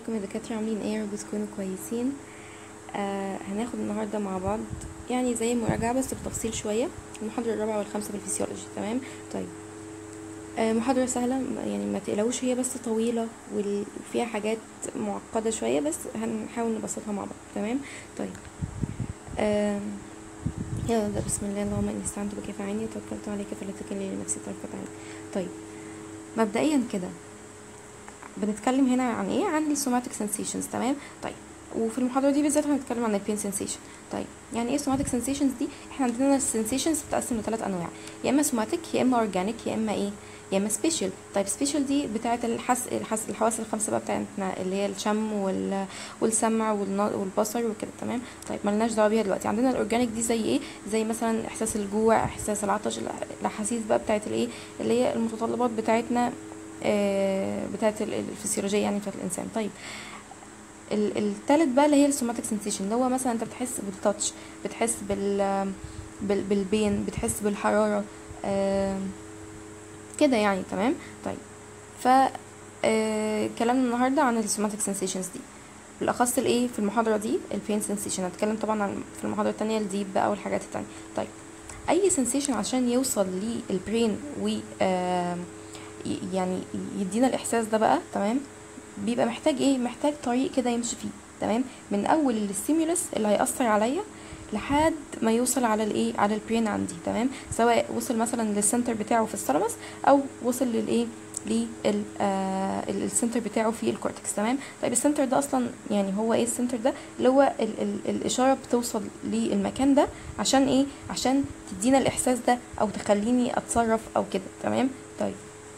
ازيكم يا دكاترة عاملين ايه يا رب تكونوا كويسين آه هناخد النهاردة مع بعض يعني زي مراجعة بس بتفصيل شوية المحاضرة الرابعة والخامسة في الفسيولوجي تمام طيب آه محاضرة سهلة يعني ما تقلقوش هي بس طويلة وال- وفيها حاجات معقدة شوية بس هنحاول نبسطها مع بعض تمام طيب آه يلا نبدأ بسم الله اللهم اني استعنت بك فاعني وتوكلت عليك فلا تكلني لنفسي طرفة عين طيب مبدئيا كده بنتكلم هنا عن ايه عن السوماتيك سنسيشنز تمام طيب وفي المحاضره دي بالذات هنتكلم عن البين سنسيشن طيب يعني ايه سوماتيك سنسيشنز دي احنا عندنا السنسيشنز بتقسم لثلاث انواع يا اما سوماتيك يا اما اورجانيك يا اما ايه يا اما سبيشال طيب سبيشال دي بتاعه الحس الحس الحواس الخمسه بقى بتاعتنا اللي هي الشم وال... والسمع والنا... والبصر وكده تمام طيب ملناش دعوه بيها دلوقتي عندنا الاورجانيك دي زي ايه زي مثلا احساس الجوع احساس العطش الأح- الاحاسيس بقى بتاعه الايه اللي هي المتطلبات بتاعتنا آه، بتاعه ال- الفسيولوجيه يعني بتاعه الانسان طيب ال- التالت بقى اللي هي السوماتيك سنسيشن اللي هو مثلا انت بتحس بالتاتش بتحس بال بال- بالبين بتحس بالحراره آه، كده يعني تمام طيب ف آه، كلامنا النهارده عن السوماتيك سنسيشنز دي بالاخص الايه في المحاضره دي البين سنسيشن هنتكلم طبعا عن في المحاضره التانية الديب بقى والحاجات التانية طيب اي سنسيشن عشان يوصل للبرين و آم، ي- يعني يدينا الاحساس ده بقى تمام بيبقى محتاج ايه محتاج طريق كده يمشي فيه تمام من اول الستيمولس اللي هيأثر عليا لحد ما يوصل على الايه على البرين عندي تمام سواء وصل مثلا للسنتر بتاعه في الثالاموس او وصل للايه لل آه ال- السنتر بتاعه في الكورتكس تمام طيب السنتر ده اصلا يعني هو ايه السنتر ده اللي هو ال ال الاشاره بتوصل للمكان ده عشان ايه عشان تدينا الاحساس ده او تخليني اتصرف او كده تمام طيب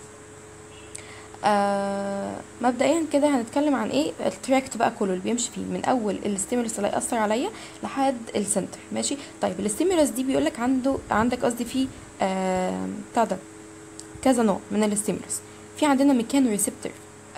آه مبدئيا كده هنتكلم عن ايه التراكت بقى كله اللي بيمشي فيه من اول الستيمولس اللي هيأثر عليا لحد السنتر ماشي طيب الستيمولس دي بيقولك عنده عندك قصدي فيه آه بتاع ده كذا نوع من الستيمولس في عندنا ميكانو ريسبتور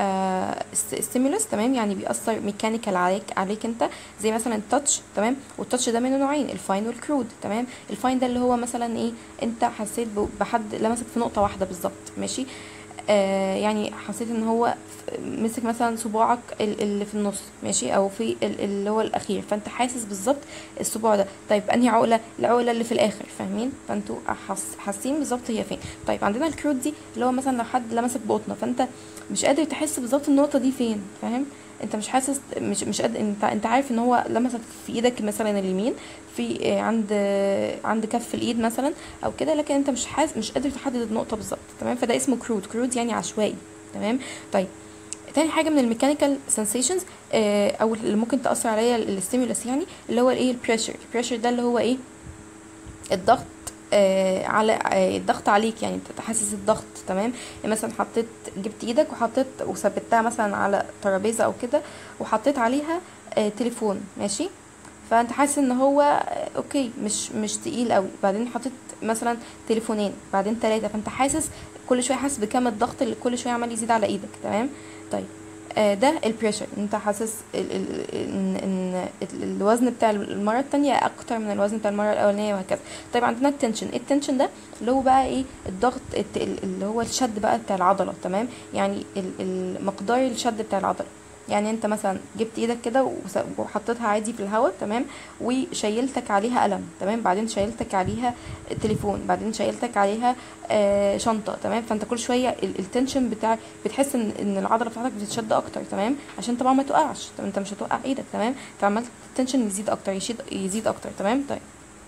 ستيمولس تمام يعني بيأثر ميكانيكال عليك عليك انت زي مثلا التاتش تمام والتاتش ده منه نوعين الفاين والكرود تمام الفاين ده اللي هو مثلا ايه انت حسيت ب- بحد لمسك في نقطه واحده بالظبط ماشي آه يعني حسيت ان هو ف- مسك مثلا صباعك ال- اللي في النص ماشي او في ال- اللي هو الاخير فانت حاسس بالظبط الصباع ده طيب انهي عقله العقله اللي في الاخر فاهمين فانتوا حاس حاسين بالظبط هي فين طيب عندنا الكرود دي اللي هو مثلا لو حد لمسك بقطنه فانت مش قادر تحس بالظبط النقطه دي فين فاهم انت مش حاسس مش مش قادر انت انت عارف ان هو لمسك في ايدك مثلا اليمين في آه، عند آه، عند كف الايد مثلا او كده لكن انت مش حاسس مش قادر تحدد النقطه بالظبط تمام فده اسمه كرود كرود يعني عشوائي تمام طيب تاني حاجه من الميكانيكال سنسيشنز او اللي ممكن تاثر عليا الستيمولس يعني اللي هو الايه البريشر البريشر ده اللي هو ايه الضغط آه على آه الضغط عليك يعني انت حاسس الضغط تمام يعني مثلا حطيت جبت ايدك وحطيت وثبتها مثلا على ترابيزه او كده وحطيت عليها آه تليفون ماشي فانت حاسس ان هو آه، اوكي مش مش تقيل قوي بعدين حطيت مثلا تليفونين بعدين ثلاثه فانت حاسس كل شويه حاسس بكم الضغط اللي كل شويه عمال يزيد على ايدك تمام طيب آه، ده البريشر انت حاسس ال- ال- ان ان ال- الوزن بتاع المره التانية اكتر من الوزن بتاع المره الاولانيه وهكذا طيب عندنا التنشن التنشن ده اللي هو بقى ايه الضغط الت- ال- اللي هو الشد بقى بتاع العضله تمام يعني ال- ال- مقدار الشد بتاع العضله يعني انت مثلا جبت ايدك كده وس- وحطيتها عادي في الهواء تمام وشيلتك عليها قلم تمام بعدين شيلتك عليها تليفون بعدين شيلتك عليها آه شنطه تمام فانت كل شويه ال- التنشن بتاع بتحس ان ان العضله بتاعتك بتتشد اكتر تمام عشان طبعا ما تقعش طب انت مش هتوقع ايدك تمام فعملت التنشن يزيد اكتر يشيد يزيد اكتر تمام طيب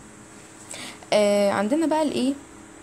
آه عندنا بقى الايه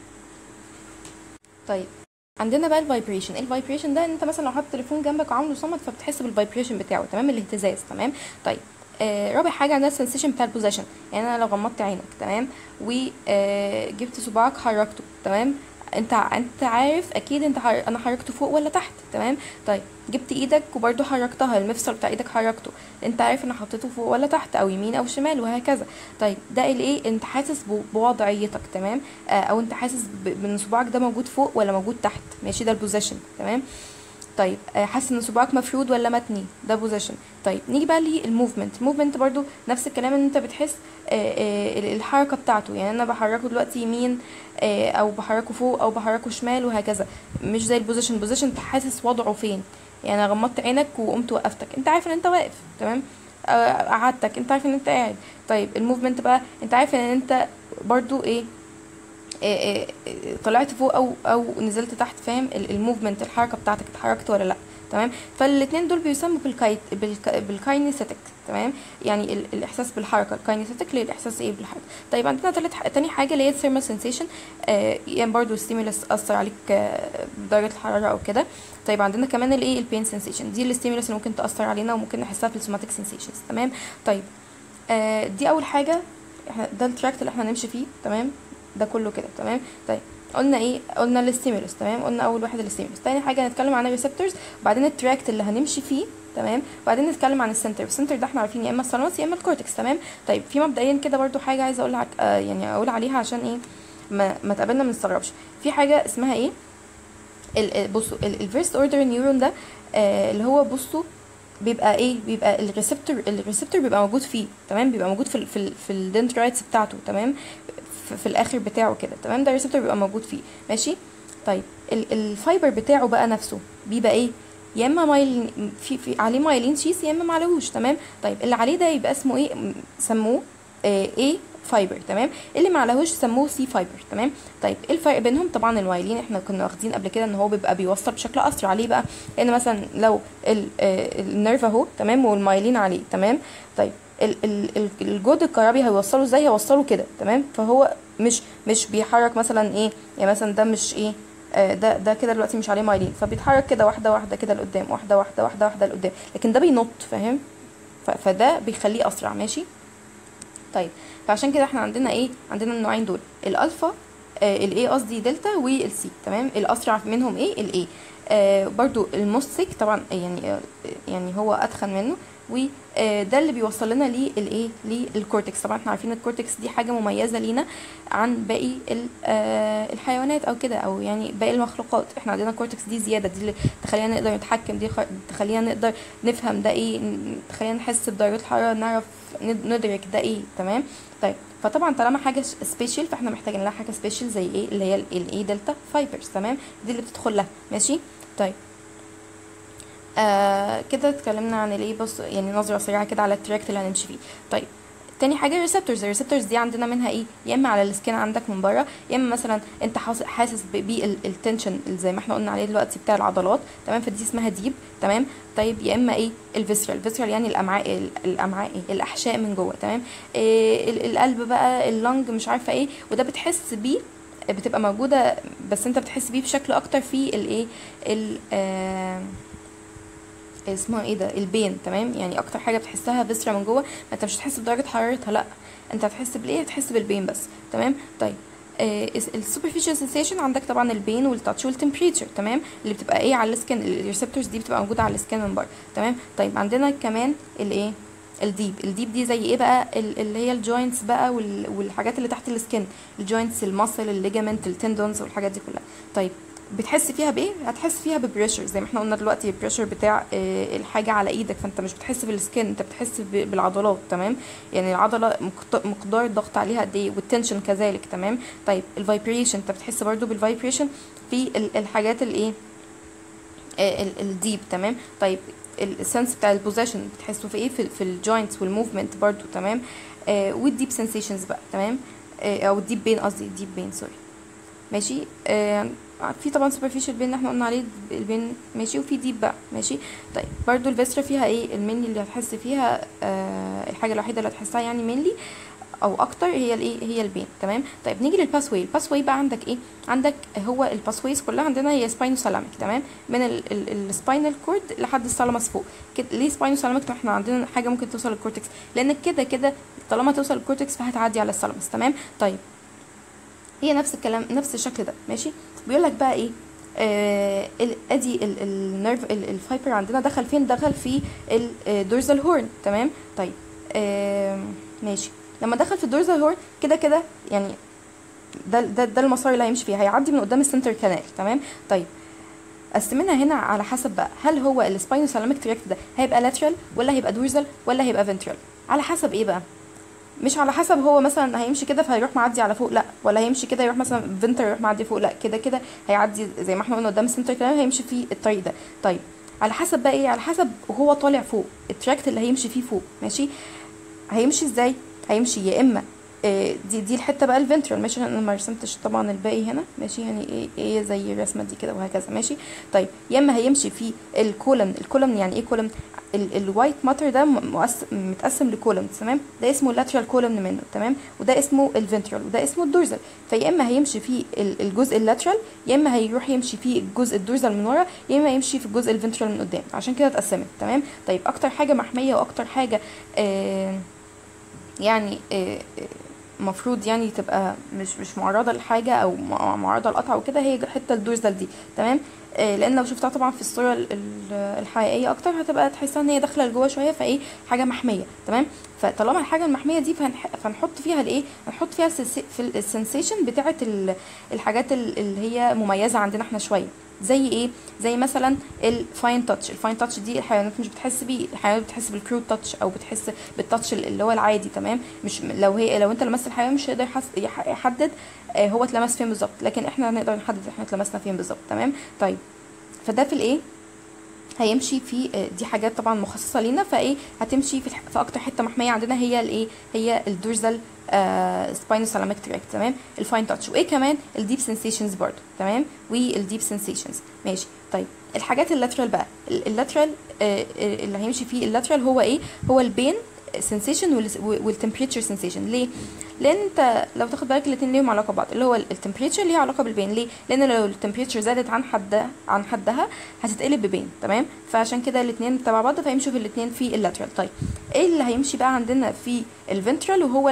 طيب عندنا بقى الفايبريشن الفايبريشن ده ان انت مثلا لو حاطط تليفون جنبك وعامله صمت فبتحس بالفايبريشن بتاعه تمام الاهتزاز تمام طيب آه رابع حاجه عندنا السنسيشن بتاع البوزيشن يعني انا لو غمضت عينك تمام وجبت صباعك حركته تمام انت انت عارف اكيد انت حر... انا حركته فوق ولا تحت تمام طيب جبت ايدك وبرده حركتها المفصل بتاع ايدك حركته انت عارف ان حطيته فوق ولا تحت او يمين او شمال وهكذا طيب ده الايه انت حاسس ب- بوضعيتك تمام آه او انت حاسس ب- بان صباعك ده موجود فوق ولا موجود تحت ماشي ده البوزيشن تمام طيب آه، حاسس ان صباعك مفرود ولا متني ده بوزيشن طيب نيجي بقى للموفمنت الموفمنت برضو نفس الكلام ان انت بتحس آه، آه، ال- الحركه بتاعته يعني انا بحركه دلوقتي يمين آه، او بحركه فوق او بحركه شمال وهكذا مش زي البوزيشن البوزيشن انت حاسس وضعه فين يعني انا غمضت عينك وقمت وقفتك انت عارف ان انت واقف تمام آه، قعدتك انت عارف ان انت قاعد طيب الموفمنت بقى انت عارف ان انت برضو ايه إيه إيه طلعت فوق او او نزلت تحت فاهم ال- الموفمنت الحركه بتاعتك اتحركت ولا لا تمام فالاثنين دول بيسموا بالكايت بالك بالكاينيستيك تمام يعني ال- الاحساس بالحركه الكاينيستيك اللي هي الاحساس ايه بالحركه طيب عندنا تالت ح- تاني حاجه اللي هي الثيرمال سensation آه يعني برضو الستيمولس اثر عليك آه بدرجه الحراره او كده طيب عندنا كمان الايه البين سensation دي الستيمولس اللي ممكن تاثر علينا وممكن نحسها في السوماتيك sensations تمام طيب آه دي اول حاجه احنا ده التراكت اللي احنا نمشي فيه تمام ده كله كده تمام طيب قلنا ايه قلنا الستيمولس تمام قلنا اول واحد الستيمولس تاني حاجه هنتكلم عن الريسبتورز وبعدين التراكت اللي هنمشي فيه تمام وبعدين نتكلم عن السنتر السنتر ده احنا عارفين يا اما الثالاموس يا اما الكورتكس تمام طيب في مبدئيا كده برضو حاجه عايزه اقول لك آه يعني اقول عليها عشان ايه ما ما تقابلنا ما نستغربش في حاجه اسمها ايه ال- ال- بصوا الفيرست اوردر نيورون ده آه اللي هو بصوا بيبقى ايه بيبقى الريسبتور الريسبتور بيبقى موجود فيه تمام بيبقى موجود في ال في ال في الدندرايتس بتاعته تمام في, في الاخر بتاعه كده تمام ده الريسبتور بيبقى موجود فيه ماشي طيب ال الفايبر بتاعه بقى نفسه بيبقى ايه يا اما مايل في, في عليه مايلين شيس يا اما معلهوش تمام طيب اللي عليه ده يبقى اسمه ايه م- سموه آه ايه فايبر تمام اللي معلهوش سموه سي فايبر تمام طيب ايه الفرق بينهم طبعا المايلين احنا كنا واخدين قبل كده ان هو بيبقى بيوصل بشكل اسرع ليه بقى لان مثلا لو ال- آه، النيرف اهو تمام والمايلين عليه تمام طيب ال- ال- ال- الجهد الكهربي هيوصله ازاي هيوصله كده تمام فهو مش مش بيحرك مثلا ايه يعني مثلا ده مش ايه آه، ده ده كده دلوقتي مش عليه مايلين فبيتحرك كده واحده واحده كده لقدام واحده واحده واحده واحده لقدام لكن ده بينط فاهم ف- فده بيخليه اسرع ماشي طيب فعشان كده احنا عندنا ايه عندنا النوعين دول الالفا آه الاي قصدي دلتا والسي تمام الاسرع منهم ايه الاي آه برضو الموستيك طبعا يعني آه يعني هو اتخن منه وده اللي بيوصل لنا للايه للكورتكس طبعا احنا عارفين الكورتكس دي حاجه مميزه لينا عن باقي ال- آه الحيوانات او كده او يعني باقي المخلوقات احنا عندنا الكورتكس دي زياده دي اللي تخلينا نقدر نتحكم دي خ- تخلينا نقدر نفهم ده ايه ن- تخلينا نحس بدرجه الحراره نعرف ند- ندرك ده ايه تمام طيب فطبعا طالما حاجه سبيشال فاحنا محتاجين لها حاجه سبيشال زي ايه اللي هي الاي دلتا فايبرز تمام دي اللي بتدخل لها ماشي طيب آه كده اتكلمنا عن الايه بص يعني نظره سريعه كده على التراكت اللي هنمشي فيه طيب تاني حاجه الريسبتورز الريسبتورز دي عندنا منها ايه يا اما على السكين عندك من بره يا اما مثلا انت حاس- حاسس بالتنشن زي ما احنا قلنا عليه دلوقتي بتاع العضلات تمام فدي اسمها ديب تمام طيب يا اما ايه الفيسرال الفيسرال يعني الامعاء ال- الامعاء ايه الاحشاء من جوه تمام إيه ال- القلب بقى اللنج مش عارفه ايه وده بتحس بيه بتبقى موجوده بس انت بتحس بيه بشكل اكتر في الايه ال آه اسمها ايه ده البين تمام يعني اكتر حاجه بتحسها فيسرا من جوه ما انت مش هتحس بدرجه حرارتها لا انت هتحس بالايه هتحس بالبين بس تمام طيب السوبرفيشال سensation عندك طبعا البين والتاتش والتمبريتشر تمام اللي بتبقى ايه على السكن الريسبتورز دي بتبقى موجوده على السكن من بره تمام طيب عندنا كمان الايه الديب الديب دي زي ايه بقى ال- اللي هي الجوينتس بقى وال- والحاجات اللي تحت السكن الجوينتس المصل الليجامنت التندونز والحاجات دي كلها طيب بتحس فيها بايه هتحس فيها ببريشر زي ما احنا قلنا دلوقتي البريشر بتاع آه، الحاجه على ايدك فانت مش بتحس بالسكن انت بتحس ب- بالعضلات تمام يعني العضله مقت- مقدار الضغط عليها قد ايه والتنشن كذلك تمام طيب الفايبريشن انت بتحس برضو بالفايبريشن في ال- الحاجات الايه الديب تمام طيب السنس بتاع البوزيشن بتحسوا في ايه في, في الجوينتس والموفمنت برضو تمام آه والديب سنسيشنز بقى تمام آه او الديب بين قصدي الديب بين سوري ماشي آه في طبعا سوبرفيشال بين اللي احنا قلنا عليه البين ماشي وفي ديب بقى ماشي طيب برضو الفيسترا فيها ايه المينلي اللي هتحس فيها آه الحاجه الوحيده اللي هتحسها يعني مينلي او اكتر هي الايه هي البين تمام طيب نيجي للباس واي الباس واي بقى عندك ايه عندك هو الباس وايز كلها عندنا هي سباينو سلامك تمام من السباينال كورد لحد الثالاموس فوق كده ليه سباينو سلامك احنا عندنا حاجه ممكن توصل للكورتكس لان كده كده طالما توصل للكورتكس فهتعدي على الثالاموس تمام طيب هي نفس الكلام نفس الشكل ده ماشي بيقول لك بقى ايه آه ال- ادي ال- النيرف ال- الفايبر عندنا دخل فين دخل في الدورزال هورن تمام طيب آه ماشي لما دخل في الدورزال هورن كده كده يعني ده ده ده المسار اللي هيمشي فيه هيعدي من قدام السنتر كانال تمام طيب قسمنا هنا على حسب بقى هل هو السباينوسالاميك تراكت ده هيبقى لاترال ولا هيبقى دورزال ولا هيبقى فنترال على حسب ايه بقى مش على حسب هو مثلا هيمشي كده فهيروح معدي على فوق لا ولا هيمشي كده يروح مثلا فنتر يروح معدي فوق لا كده كده هيعدي زي ما احنا قلنا قدام السنتر كده هيمشي في الطريق ده طيب على حسب بقى ايه على حسب وهو طالع فوق التراكت اللي هيمشي فيه فوق ماشي هيمشي ازاي هيمشي يا اما آه، دي دي الحته بقى الفنترال ماشي انا ما رسمتش طبعا الباقي هنا ماشي يعني ايه ايه زي الرسمه دي كده وهكذا ماشي طيب يا اما هيمشي في الكولم الكولم يعني ايه كولم الوايت ماتر ده م- مقسم متقسم لكولم تمام ده اسمه اللاترال كولم منه تمام وده اسمه الفنترال وده اسمه الدورزال فيا اما هيمشي في ال- الجزء اللاترال يا اما هيروح يمشي في الجزء الدورزال من ورا يا اما يمشي في الجزء الفنترال من قدام عشان كده اتقسمت تمام طيب اكتر حاجه محميه واكتر حاجه آه يعني آه، آه، مفروض يعني تبقى مش مش معرضه لحاجه او مع- معرضه للقطع وكده هي الحته الدورزال دي تمام آه، لان لو شفتها طبعا في الصوره ال- ال- الحقيقيه اكتر هتبقى تحسها ان هي داخله لجوه شويه فايه حاجه محميه تمام فطالما الحاجه المحميه دي فهنح... فنحط فيها الايه هنحط فيها السنس- في السنسيشن بتاعه ال- الحاجات ال- اللي هي مميزه عندنا احنا شويه زي ايه زي مثلا الفاين تاتش الفاين تاتش دي الحيوانات مش بتحس بيه الحيوانات بتحس بالكرو تاتش او بتحس بالتاتش اللي هو العادي تمام مش لو هي لو انت لمست الحيوان مش هيقدر يحس- يح- يحدد آه، هو اتلمس فين بالظبط لكن احنا هنقدر نحدد احنا اتلمسنا فين بالظبط تمام طيب فده في الايه هيمشي في آه، دي حاجات طبعا مخصصه لينا فايه هتمشي في, الح- في اكتر حته محميه عندنا هي الايه هي الدورزال سباينوسالاميك تراك تمام الفاين تاتش وايه كمان الديب سنسيشنز برضو تمام والديب سنسيشنز ماشي طيب الحاجات اللاترال بقى ال- اللاترال آه، آه، اللي هيمشي فيه اللاترال هو ايه هو البين سensation والتمبريتشر سensation ليه لان انت لو تاخد بالك الاثنين ليهم علاقه ببعض اللي هو التمبريتشر ليه علاقه بالبين ليه لان لو التمبريتشر زادت عن حدها عن حدها هتتقلب ببين تمام فعشان كده الاثنين تبع بعض فيمشوا في الاثنين في اللاترال طيب ايه اللي هيمشي بقى عندنا في الفنترال وهو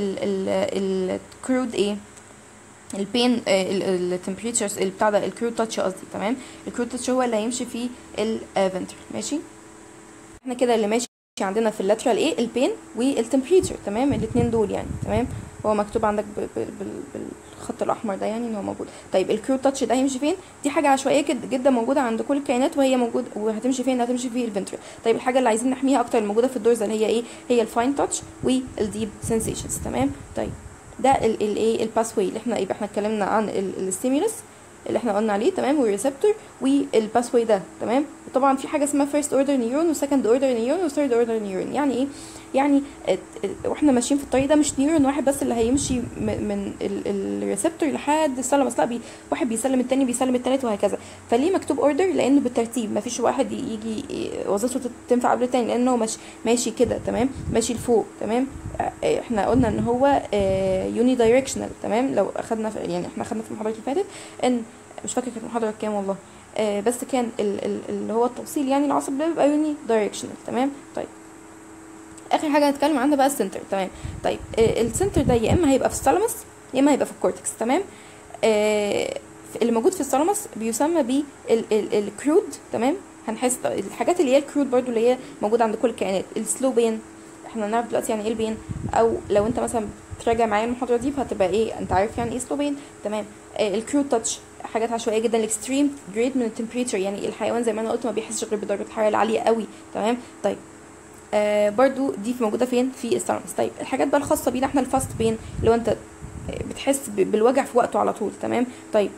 الكرود ايه البين التمبريتشرز اللي بتاع ده الكرود تاتش قصدي تمام الكرود تاتش هو اللي هيمشي في الفنترال ماشي احنا كده اللي ماشي عندنا في اللاترال ايه البين والتمبريتشر تمام الاثنين دول يعني تمام هو مكتوب عندك ب- ب- بال- بالخط الاحمر ده يعني ان هو موجود طيب الكرو تاتش ده هيمشي فين دي حاجه عشوائيه جد- جدا موجوده عند كل الكائنات وهي موجود وهتمشي فين هتمشي في الفنترال طيب الحاجه اللي عايزين نحميها اكتر الموجوده في الدورزال هي ايه هي الفاين تاتش والديب سنسيشنز تمام طيب ده الايه الباس واي اللي احنا يبقى احنا اتكلمنا عن الستيمولس اللي احنا قلنا عليه تمام والريسبتور والباس واي ده تمام وطبعا في حاجه اسمها فيرست اوردر نيورون وسكند اوردر نيورون وثيرد اوردر نيورون يعني ايه يعني ات- ات- واحنا ماشيين في الطريق ده مش نيورون واحد بس اللي هيمشي م- من الريسبتور لحد الثالاموس لا بي واحد بيسلم التاني بيسلم التالت وهكذا فليه مكتوب اوردر لانه بالترتيب مفيش واحد يجي وظيفته تنفع قبل التاني لانه ماشي ماشي كده تمام ماشي لفوق تمام اه، احنا قلنا ان هو يوني دايركشنال تمام لو اخدنا في يعني احنا اخدنا في المحاضره اللي فاتت ان مش فاكره كانت المحاضره كام والله آه بس كان ال- ال- اللي هو التوصيل يعني العصب ده بيبقى يوني دايركشنال تمام طيب اخر حاجه هنتكلم عنها بقى السنتر تمام طيب آه السنتر ده يا اما هيبقى في الثالاموس يا اما هيبقى في الكورتكس تمام آه اللي موجود في الثالاموس بيسمى ب الكرود تمام هنحس الحاجات اللي هي الكرود برضو اللي هي موجوده عند كل الكائنات السلو بين احنا هنعرف دلوقتي يعني ايه البين او لو انت مثلا تراجع معايا المحاضره دي فهتبقى ايه انت عارف يعني ايه سلو بين تمام آه الكرود تاتش حاجات عشوائيه جدا الاكستريم جريد من التمبريتشر يعني الحيوان زي ما انا قلت ما بيحسش غير بدرجه الحراره العاليه قوي تمام طيب آه برضو دي في موجوده فين في الثالاموس طيب الحاجات بقى الخاصه بينا احنا الفاست بين اللي هو انت بتحس ب- بالوجع في وقته على طول تمام طيب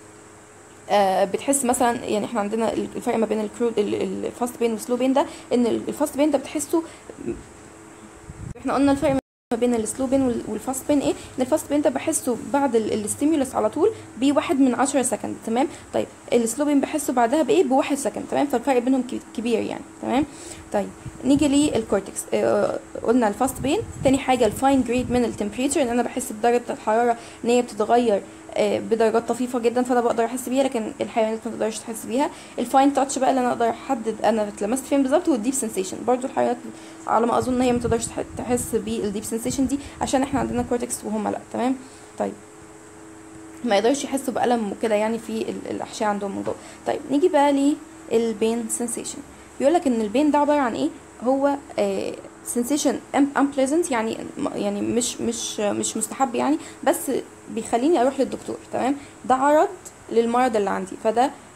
آه بتحس مثلا يعني احنا عندنا الفرق ما بين الكرود الفاست بين والسلو بين ده ان الفاست بين ده بتحسه احنا قلنا الفرق ما بين السلو بين وال- والفاست بين ايه ان الفاست بين ده بحسه بعد الستيمولس على طول بواحد من عشرة سكند تمام طيب السلو بين بحسه بعدها بايه بواحد سكند تمام فالفرق بينهم كي- كبير يعني تمام طيب نيجي للكورتكس اه قلنا الفاست بين تاني حاجه الفاين جريد من التمبريتشر ان انا بحس بدرجه الحراره ان هي بتتغير آه، بدرجات طفيفه جدا فانا بقدر احس بيها لكن الحيوانات ما تقدرش تحس بيها الفاين تاتش بقى اللي انا اقدر احدد انا اتلمست فين بالظبط والديب سنسيشن برضو الحيوانات على ما اظن هي ما تقدرش تح- تحس بالديب سنسيشن دي عشان احنا عندنا كورتكس وهم لا تمام طيب ما يقدرش يحسوا بألم وكده يعني في ال- الأحشاء عندهم من جوه طيب نيجي بقى للبين سنسيشن بيقول لك ان البين ده عبارة عن ايه هو آه sensation un- unpleasant يعني يعني مش مش مش مستحب يعني بس بيخليني اروح للدكتور تمام ده عرض للمرض اللي عندي فده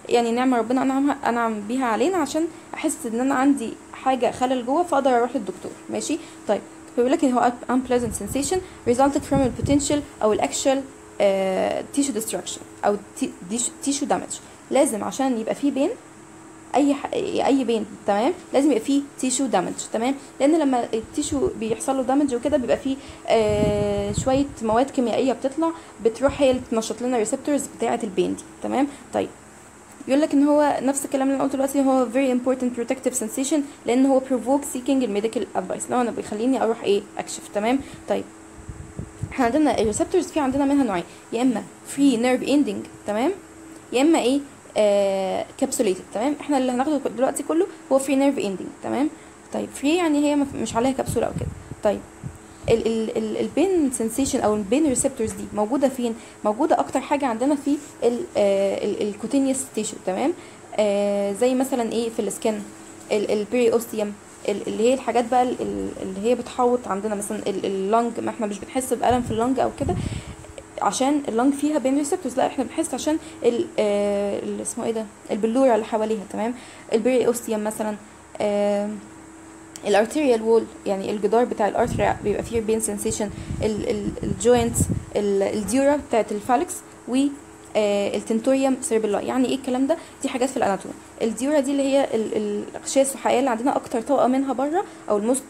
يعني نعمه ربنا انعم انعم بيها علينا عشان احس ان انا عندي حاجه خلل جوه فاقدر اروح للدكتور ماشي طيب فبيقول لك ان هو unpleasant sensation resulted from a potential او الاكشوال tissue destruction او t- tissue damage لازم عشان يبقى فيه بين اي ح... اي بين تمام لازم يبقى فيه تيشو دامج تمام لان لما التيشو بيحصل له دامج وكده بيبقى فيه آه شويه مواد كيميائيه بتطلع بتروح هي اللي تنشط لنا الريسبتورز بتاعه البين دي تمام طيب بيقول لك ان هو نفس الكلام اللي انا قلته دلوقتي هو very important protective sensation لان هو provoke seeking الميديكال advice لو انا بيخليني اروح ايه اكشف تمام طيب احنا عندنا الريسبتورز في عندنا منها نوعين يا اما free nerve ending تمام يا اما ايه كابسوليتد تمام احنا اللي هناخده دلوقتي كله هو فري نيرف اندنج تمام طيب فري يعني هي مش عليها كبسوله او كده طيب ال ال ال البين سensation او البين ريسبتورز دي موجوده فين موجوده اكتر حاجه عندنا في الكوتينيوس تيشو تمام آه زي مثلا ايه في السكن البري اوستيوم اللي هي الحاجات بقى اللي هي بتحوط عندنا مثلا اللنج ما احنا مش بنحس بالم في اللنج او كده عشان اللنج فيها بين ريسبتورز لا احنا بنحس عشان ال آه اسمه ايه ده البلوره اللي حواليها تمام البري اوستيوم مثلا آه الارتيريال وول يعني الجدار بتاع الارتريا بيبقى فيه بين سensation الجوينتس الديورا بتاعت الفالكس و آه التنتوريوم سيربيلاي يعني ايه الكلام ده دي حاجات في الاناتومي الديورا دي اللي هي الاغشيه السحائيه اللي عندنا اكتر طبقه منها بره او الموست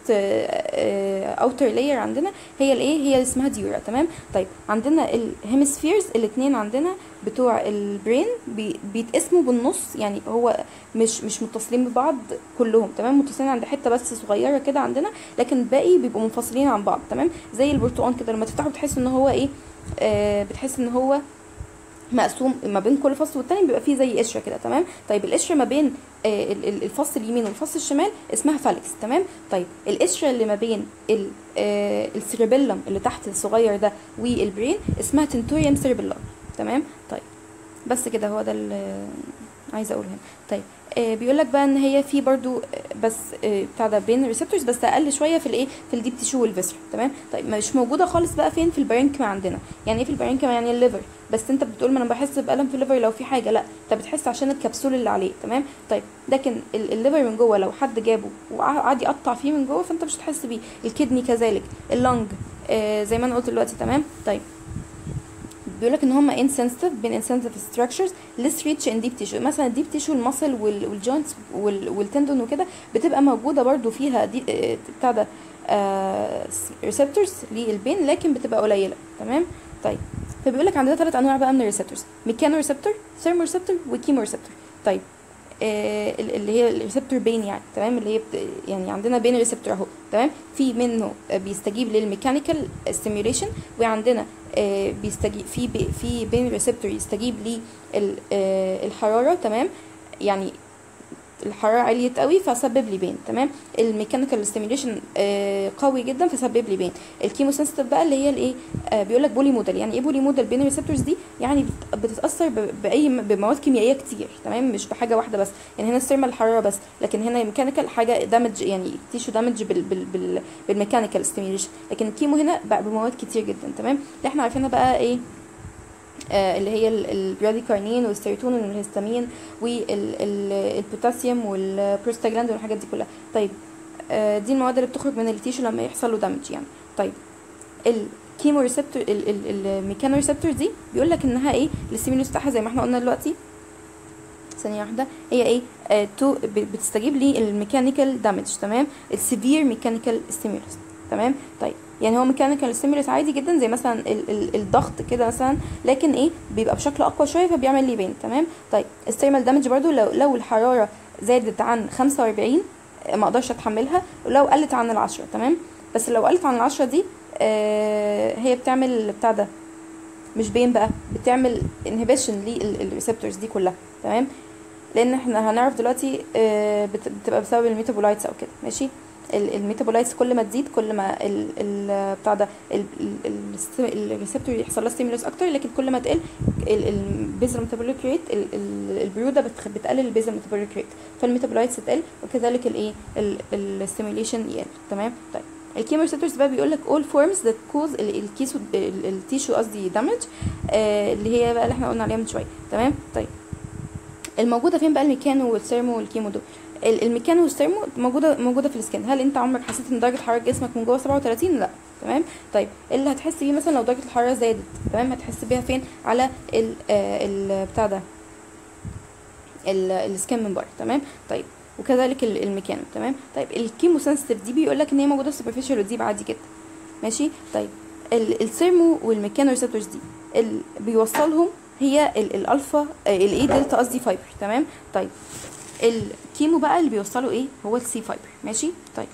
اوتر لاير عندنا هي الايه هي اسمها ديورا تمام طيب عندنا الهيمسفيرز الاثنين عندنا بتوع البرين بي بيتقسموا بالنص يعني هو مش مش متصلين ببعض كلهم تمام متصلين عند حته بس صغيره كده عندنا لكن الباقي بيبقوا منفصلين عن بعض تمام زي البرتقال كده لما تفتحه بتحس ان هو ايه آه بتحس ان هو مقسوم ما بين كل فصل والتاني بيبقى فيه زي قشره كده تمام طيب القشره ما بين آه الفصل اليمين والفصل الشمال اسمها فالكس تمام طيب القشره اللي ما بين آه السيربيلم اللي تحت الصغير ده والبرين اسمها تنتوريوم سيربيلم تمام طيب بس كده هو ده اللي عايزه اقوله هنا طيب آه بيقول لك بقى ان هي في برضو بس آه بتاع ده بين ريسبتورز بس اقل شويه في الايه في الديب تيشو والفيسرا تمام طيب مش موجوده خالص بقى فين في البارينكما عندنا يعني ايه في البارينكما يعني الليفر بس انت بتقول ما انا بحس بالم في الليفر لو في حاجه لا انت بتحس عشان الكبسول اللي عليه تمام طيب لكن الليفر من جوه لو حد جابه وقعد يقطع فيه من جوه فانت مش هتحس بيه الكدني كذلك اللنج آه زي ما انا قلت دلوقتي تمام طيب بيقول لك ان هم insensitive بين insensitive structures less rich in deep tissue مثلا الديب تيشو المصل والجوينتس والتندون وكده بتبقى موجوده برضو فيها دي بتاع ده ريسبتورز للبين لكن بتبقى قليله تمام طيب فبيقول لك عندنا ثلاث انواع بقى من الريسبتورز ميكانو ريسبتور ثيرمو ريسبتور وكيمو ريسبتور طيب آه اللي هي الريسبتور بين يعني تمام اللي هي بت... يعني عندنا بين ريسبتور اهو تمام في منه بيستجيب للميكانيكال ستيميوليشن وعندنا آه بيستجيب في بي في بين ريسبتور يستجيب للحراره تمام يعني الحراره عليت قوي فسبب لي بين تمام الميكانيكال ستيميوليشن آه قوي جدا فسبب لي بين الكيمو سنسيتيف بقى اللي هي الايه آه بيقول لك بولي موديل يعني ايه بولي موديل بين الريسبتورز دي يعني بتتاثر باي بمواد كيميائيه كتير تمام مش بحاجه واحده بس يعني هنا السيرما الحراره بس لكن هنا ميكانيكال حاجه دامج يعني تيشو دامج بال بال بال بالميكانيكال ستيميوليشن لكن الكيمو هنا بقى بمواد كتير جدا تمام اللي احنا عارفينها بقى ايه آه اللي هي البراديكارنين والسيروتونين والهستامين والبوتاسيوم والبروستاجلاندين والحاجات دي كلها طيب آه دي المواد اللي بتخرج من التيشو لما يحصل له دامج يعني طيب الكيمو ريسبتور الميكانو ريسبتور دي بيقول لك انها ايه الستيمولوس بتاعها زي ما احنا قلنا دلوقتي ثانيه واحده هي ايه آه تو بتستجيب للميكانيكال دامج تمام السيفير ميكانيكال ستيمولوس تمام طيب يعني هو ميكانيكال ستيمولس عادي جدا زي مثلا ال ال الضغط كده مثلا لكن ايه بيبقى بشكل اقوى شويه فبيعمل لي بين تمام طيب الثيرمال دامج برضو لو لو الحراره زادت عن 45 ما اقدرش اتحملها ولو قلت عن العشرة تمام بس لو قلت عن العشرة دي آه هي بتعمل بتاع ده مش بين بقى بتعمل انهبيشن للريسبتورز دي كلها تمام لان احنا هنعرف دلوقتي آه بتبقى بسبب الميتابولايتس او كده ماشي الميتابولايتس كل ما تزيد كل ما ال ال بتاع ده الريسبتور يحصل لها ستيمولس اكتر لكن كل ما تقل البيزل ميتابوليك ريت البروده بتقلل البيزل ميتابوليك ريت فالميتابولايتس تقل وكذلك الايه الستيموليشن يقل تمام طيب الكيمو ريسبتورز بقى بيقول لك all forms that cause الكيسو التيشو قصدي دامج آه اللي هي بقى اللي احنا قلنا عليها من شويه تمام طيب الموجوده فين بقى الميكانو والثيرمو والكيمو دول ال- الميكانو والثيرمو موجوده موجوده في السكن هل انت عمرك حسيت ان درجه حراره جسمك من جوه 37 لا تمام طيب اللي هتحس بيه مثلا لو درجه الحراره زادت تمام هتحس بيها فين على ال آه ال بتاع ده ال- السكان من بره تمام طيب وكذلك ال- الميكانو تمام طيب الكيمو سنسيتيف دي بيقول لك ان هي موجوده في سوبرفيشال وديب عادي جدا ماشي طيب ال- الثيرمو والميكانو ريسبتورز دي اللي بيوصلهم هي ال- الالفا الاي دلتا قصدي فايبر تمام طيب الكيمو بقى اللي بيوصله ايه هو السي فايبر ماشي طيب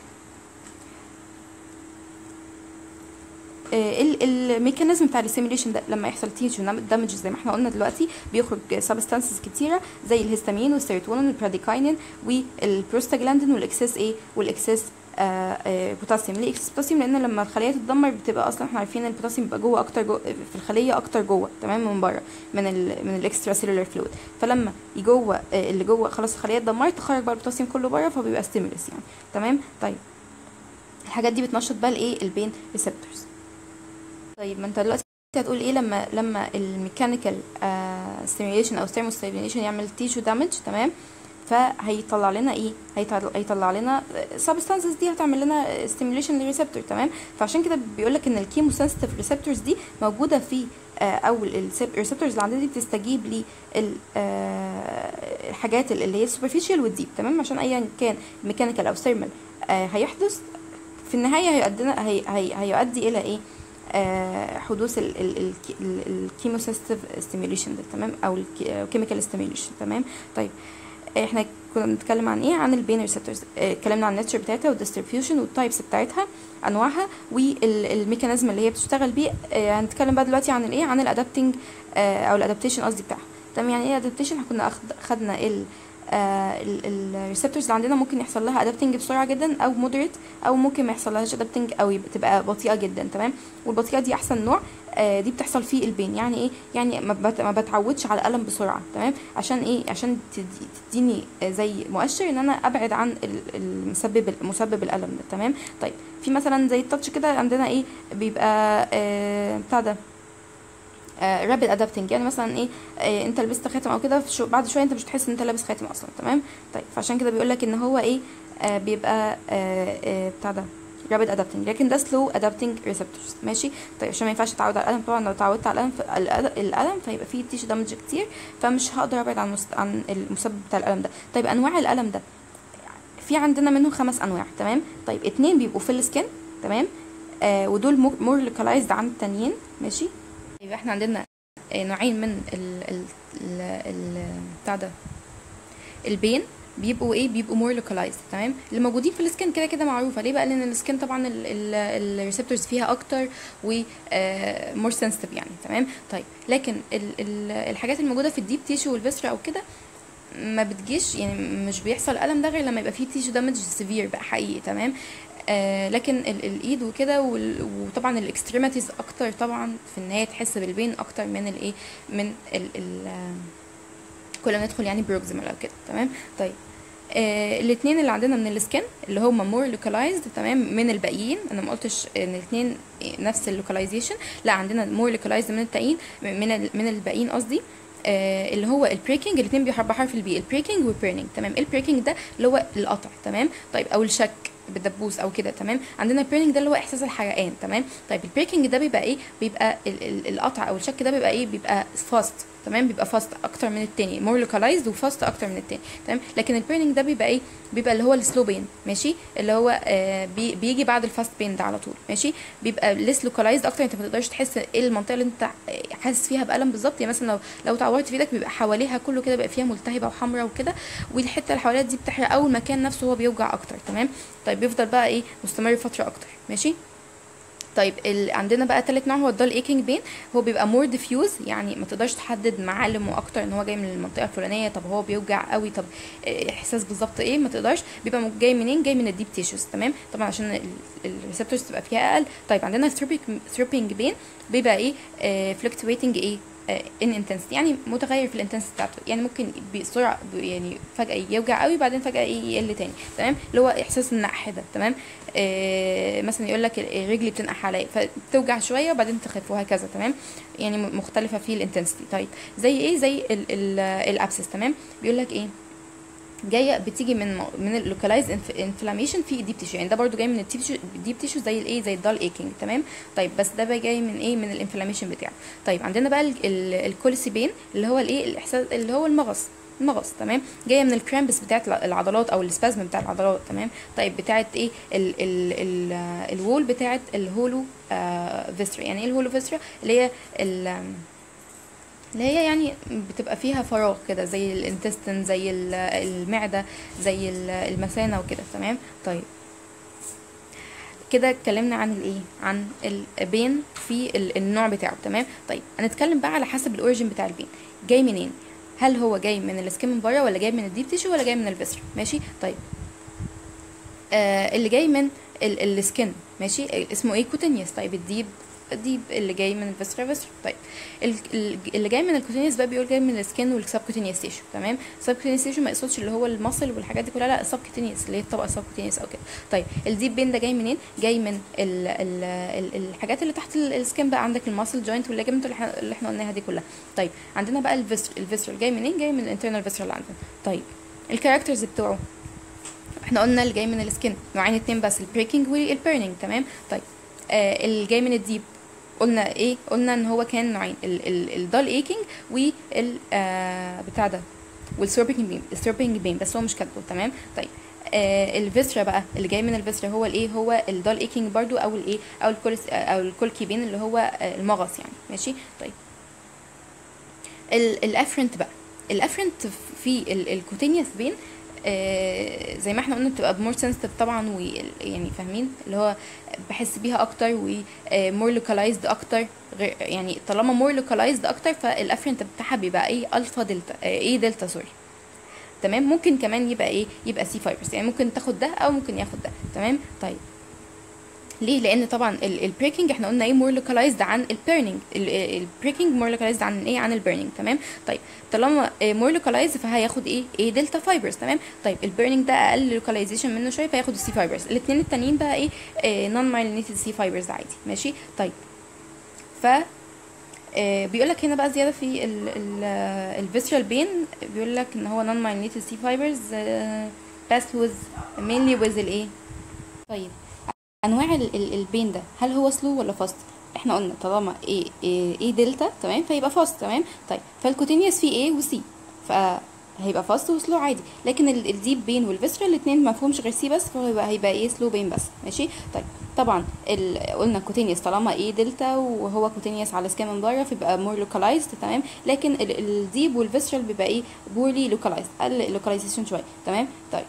آه، ال- الميكانيزم بتاع السيميليشن ده لما يحصل تيشو دامج زي ما احنا قلنا دلوقتي بيخرج سبستانسز كتيره زي الهستامين والسيروتونين والبراديكاينين والبروستاجلاندين والاكسس ايه والاكسس آه آه بوتاسيوم ليه اكسس بوتاسيوم لان لما الخليه تتدمر بتبقى اصلا احنا عارفين ان البوتاسيوم بيبقى جوه اكتر جوه في الخليه اكتر جوه تمام من بره من ال من الاكسترا سيلولار فلويد فلما جوه آه اللي جوه خلاص الخليه اتدمرت تخرج بقى البوتاسيوم كله بره فبيبقى ستيمولس يعني تمام طيب الحاجات دي بتنشط بقى الايه البين ريسبتورز طيب ما انت دلوقتي هتقول ايه لما لما الميكانيكال ستيميوليشن او ثيرمو ستيميوليشن يعمل تيشو دامج تمام فهيطلع لنا ايه هيطلع, هيطلع لنا سبستانسز دي هتعمل لنا ستيميوليشن للريسبتور تمام فعشان كده بيقول لك ان الكيمو سنسيتيف ريسبتورز دي موجوده في آه، او الريسبتورز اللي عندنا دي بتستجيب للحاجات اللي هي السوبرفيشال والديب تمام عشان ايا كان ميكانيكال او ثيرمال هيحدث في النهايه هيؤدينا هي هي هيؤدي الى ايه آه، حدوث الكيموسيستيف ستيميوليشن ده تمام او الكيميكال ستيميوليشن تمام طيب احنا كنا بنتكلم عن ايه عن البين ريسبتورز اتكلمنا عن الناتشر بتاعتها والديستريبيوشن والتايبس بتاعتها انواعها والميكانيزم اللي هي بتشتغل بيه آه، هنتكلم بقى دلوقتي عن الايه عن الادابتنج او الادابتيشن قصدي بتاعها تمام يعني ايه ادابتيشن احنا كنا أخد- خدنا ال الريسبتورز اللي عندنا ممكن يحصل لها ادابتنج بسرعه جدا او مودريت او ممكن ما يحصل لهاش ادابتنج او يبقى تبقى بطيئه جدا تمام والبطيئه دي احسن نوع آه، دي بتحصل فيه البين يعني ايه يعني ما, بت... ما بتعودش على الالم بسرعه تمام عشان ايه عشان تدي... تديني آه، زي مؤشر ان انا ابعد عن ال- المسبب مسبب الالم ده تمام طيب في مثلا زي التاتش كده عندنا ايه بيبقى آه بتاع ده رابid ادابتنج يعني مثلا ايه آه انت لبست خاتم او كده شو بعد شويه انت مش هتحس ان انت لابس خاتم اصلا تمام طيب فعشان كده بيقول لك ان هو ايه آه بيبقى آه آه بتاع ده رابid adapting لكن ده slow adapting receptors ماشي طيب عشان ما ينفعش اتعود على الالم طبعا لو اتعودت على الالم ف- الأل- الالم فيبقى فيه تيشو دامج كتير فمش هقدر ابعد عن مست... عن المسبب بتاع الالم ده طيب انواع الالم ده في عندنا منه خمس انواع تمام طيب اتنين بيبقوا في السكن تمام آه ودول مور لوكالايزد عن التانيين ماشي يبقى احنا عندنا آه، نوعين من ال ال ال ال بتاع ده البين بيبقوا ايه بيبقوا مور لوكالايزد تمام اللي موجودين في السكن كده كده معروفه ليه بقى لان السكن طبعا الريسبتورز فيها اكتر و مور سنسيتيف يعني تمام طيب لكن ال ال الحاجات الموجوده في الديب تيشو والفيسرا او كده ما بتجيش يعني مش بيحصل الالم ده غير لما يبقى فيه تيشو دامج سيفير بقى حقيقي تمام آه لكن ال الايد وكده وال- وطبعا الاكستريميتيز اكتر طبعا في النهايه تحس بالبين اكتر من الايه من ال ال آه، كل ما ندخل يعني بروكسيمال او كده تمام طيب آه الاثنين اللي عندنا من السكن اللي هم مور لوكالايزد تمام من الباقيين انا ما قلتش ان الاثنين نفس اللوكاليزيشن لا عندنا مور لوكالايزد من التانيين من ال- من الباقيين قصدي آه اللي هو البريكنج الاثنين بيحرب بحرف البي البريكنج والبيرنينج تمام البريكنج ده اللي هو القطع تمام طيب او الشك بالدبوس او كده تمام عندنا البيرنينج ده اللي هو احساس الحرقان تمام طيب البريكنج ده بيبقى ايه بيبقى ال- ال- القطع او الشك ده بيبقى ايه بيبقى فاست تمام بيبقى فاست اكتر من التاني مور لوكالايزد وفاست اكتر من التاني تمام لكن البيرنينج ده بيبقى ايه بيبقى اللي هو السلو بين ماشي اللي هو آه بي بيجي بعد الفاست بين ده على طول ماشي بيبقى ليس لوكالايزد اكتر انت ما تقدرش تحس ايه المنطقه اللي انت حاسس فيها بالم بالظبط يعني مثلا لو لو اتعورت في ايدك بيبقى حواليها كله كده بيبقى فيها ملتهبه وحمراء وكده والحته اللي حواليها دي بتحرق او المكان نفسه هو بيوجع اكتر تمام طيب بيفضل بقى ايه مستمر فتره اكتر ماشي طيب ال... عندنا بقى تالت نوع هو الدال ايكينج بين هو بيبقى مور ديفيوز يعني ما تقدرش تحدد معالمه اكتر ان هو جاي من المنطقه الفلانيه طب هو بيوجع قوي طب إيه احساس بالظبط ايه ما تقدرش بيبقى م- جاي منين جاي من الديب تيشوز تمام طبعا عشان الريسبتورز تبقى فيها اقل طيب عندنا ثروبينج بين بيبقى ايه فلكتويتنج ايه ان انتنسيتي يعني متغير في الانتنسيتي بتاعته يعني ممكن بسرعه ب- يعني فجاه يوجع قوي بعدين فجاه إيه يقل تاني تمام اللي هو احساس النقح ده تمام آه مثلا يقول لك رجلي بتنقح عليا فتوجع شويه وبعدين تخف وهكذا تمام يعني م- مختلفه في الانتنسيتي طيب زي ايه زي الابسس تمام بيقول لك ايه جايه بتيجي من من اللوكالايز انفلاميشن في الديب تيشو يعني ده برضو جاي من الديب تيشو زي الايه زي الدال ايكينج تمام طيب بس ده بقى جاي من ايه من الانفلاميشن بتاعه طيب عندنا بقى الكوليسيبين اللي هو الايه الاحساس اللي هو المغص المغص تمام جايه من الكرامبس بتاعت العضلات او السبازم بتاع العضلات تمام طيب بتاعت ايه ال ال ال الوول بتاعت الهولو آه فيسترا يعني ايه الهولو فيسترا اللي هي ال- اللي هي يعني بتبقى فيها فراغ كده زي الانتستين زي ال- المعدة زي ال- المثانة وكده تمام طيب كده اتكلمنا عن الايه عن البين في ال- النوع بتاعه تمام طيب هنتكلم بقى على حسب الاوريجين بتاع البين جاي منين هل هو جاي من السكين من بره ولا جاي من الديب تيشو ولا جاي من الفيسر ماشي طيب آه اللي جاي من ال- السكين ماشي اسمه ايه كوتينيوس طيب الديب الديب اللي جاي من الفيسرا فيسرا طيب ال- ال- اللي جاي من الكوتينيوس بقى بيقول جاي من السكين والسبكوتينيوس تيشو تمام السبكوتينيوس تيشو ما يقصدش اللي هو المصل والحاجات دي كلها لا السبكوتينيوس اللي هي الطبقه السبكوتينيوس او كده طيب الديب بين ده جاي منين جاي من ال ال ال الحاجات اللي تحت ال- السكين بقى عندك الماسل جوينت والليجمنت اللي احنا اللي احنا قلناها دي كلها طيب عندنا بقى الفيسر الفيسر جاي منين جاي من الانترنال فيسر اللي عندنا طيب الكاركترز بتوعه احنا قلنا اللي جاي من السكين نوعين اتنين بس البريكنج والبيرنينج تمام طيب آه اللي جاي من الديب قلنا ايه قلنا ان هو كان نوعين الدال ايكينج وال آه بتاع ده والسوربينج بيم السوربينج بيم بس هو مش كاتبه تمام طيب آه الفيسرا بقى اللي جاي من الفيسرا هو الايه هو الدال ايكينج برضو او الايه او الكولس او الكولكي بين اللي هو آه المغص يعني ماشي طيب ال- الافرنت بقى الافرنت في ال- الكوتينيوس بين آه زي ما احنا قلنا بتبقى مور سنسيتيف طبعا ويعني فاهمين اللي هو بحس بيها اكتر ومور لوكالايزد اكتر غير يعني طالما مور لوكالايزد اكتر فالافرنت بتاعها بيبقى ايه الفا دلتا آه ايه دلتا سوري تمام ممكن كمان يبقى ايه يبقى سي فايبرز يعني ممكن تاخد ده او ممكن ياخد ده تمام طيب ليه لان طبعا البريكنج احنا قلنا ايه مور لوكالايزد عن البيرنينج البريكنج مور لوكالايزد عن ايه عن البيرنينج تمام طيب طالما مور لوكالايزد فهياخد ايه ايه دلتا فايبرز تمام طيب البيرنينج ده اقل لوكاليزيشن منه شويه فياخد السي فايبرز الاثنين التانيين بقى ايه نون مايلينيتد سي فايبرز عادي ماشي طيب ف آه بيقول لك هنا بقى زياده في الفيسرال بين بيقول لك ان هو نون مايلينيتد سي فايبرز بس ويز مينلي ويز الايه طيب انواع ال- ال- البين ده هل هو سلو ولا فاست احنا قلنا طالما ايه ايه, إيه دلتا تمام فيبقى فاست تمام طيب فالكوتينيوس فيه ايه وسي فهيبقى فاست وسلو عادي لكن ال- الديب بين والفيسرا الاثنين ما فيهمش غير سي بس فهيبقى هيبقى ايه سلو بين بس ماشي طيب طبعا ال... قلنا كوتينيوس طالما ايه دلتا وهو كوتينيوس على سكان من بره فيبقى مور لوكالايزد تمام لكن ال- الديب والفيسرال بيبقى ايه بورلي لوكالايزد اقل لوكاليزيشن شويه تمام طيب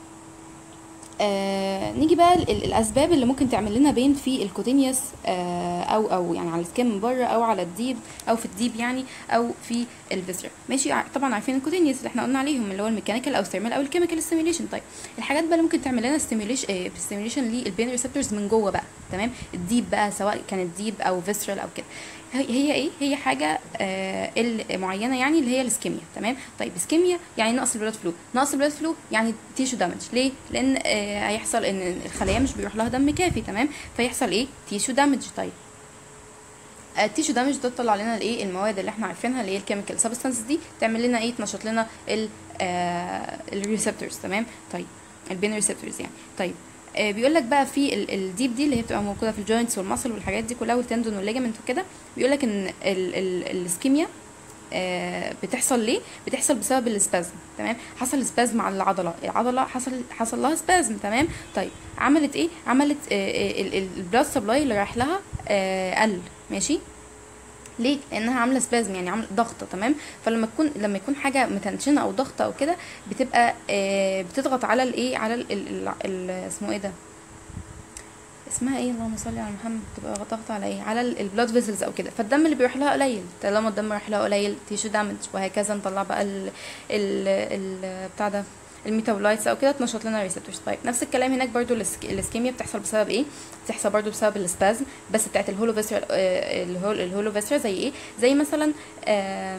آه نيجي بقى ال- ال- الاسباب اللي ممكن تعمل لنا بين في الكوتينيوس آه او او يعني على السكين من بره او على الديب او في الديب يعني او في الفيزر ماشي ع- طبعا عارفين الكوتينيوس اللي احنا قلنا عليهم اللي هو الميكانيكال او الثيرمال او الكيميكال ستيميوليشن طيب الحاجات بقى اللي ممكن تعمل لنا ستيميوليشن آه ستيميوليشن للبين ريسبتورز من جوه بقى تمام الديب بقى سواء كانت ديب او فيسرال او كده هي هي ايه هي حاجه آه ال- معينه يعني اللي هي الاسكيميا تمام طيب اسكيميا يعني نقص البلاد فلو نقص البلاد فلو يعني تيشو دامج ليه لان آه هيحصل ان الخلايا مش بيروح لها دم كافي تمام فيحصل ايه تيشو دامج طيب التيشو دامج ده تطلع لنا الايه المواد اللي احنا عارفينها اللي هي الكيميكال سبستانس دي تعمل لنا ايه تنشط لنا ال الريسبتورز تمام طيب البين ريسبتورز يعني طيب آه بيقول لك بقى في ال- الديب دي اللي هي بتبقى موجوده في الجوينتس والمصل والحاجات دي كلها والتندون والليجمنت وكده بيقول لك ان ال- ال- الاسكيميا آه، بتحصل ليه بتحصل بسبب السبازم تمام حصل سبازم على العضله العضله حصل حصل لها سبازم تمام طيب عملت ايه عملت البلاد سبلاي اللي رايح لها آه، قل ماشي ليه لانها عامله سبازم يعني عامله ضغطه تمام فلما تكون لما يكون حاجه متنشنه او ضغطه او كده بتبقى آه، بتضغط على الايه على ال ال ال اسمه ايه ده اسمها ايه اللهم صل على محمد تبقى ضغط على ايه على البلاد فيسلز او كده فالدم اللي بيروح لها قليل طالما الدم رايح لها قليل تيشو دامج وهكذا نطلع بقى ال ال ال بتاع ده الميتابولايتس او كده تنشط لنا الريسبتورز طيب نفس الكلام هناك برضو الاسك- الاسكيميا بتحصل بسبب ايه بتحصل برضو بسبب السبازم بس بتاعت الهولو فيسرا الهولو فيسرا زي ايه زي مثلا آه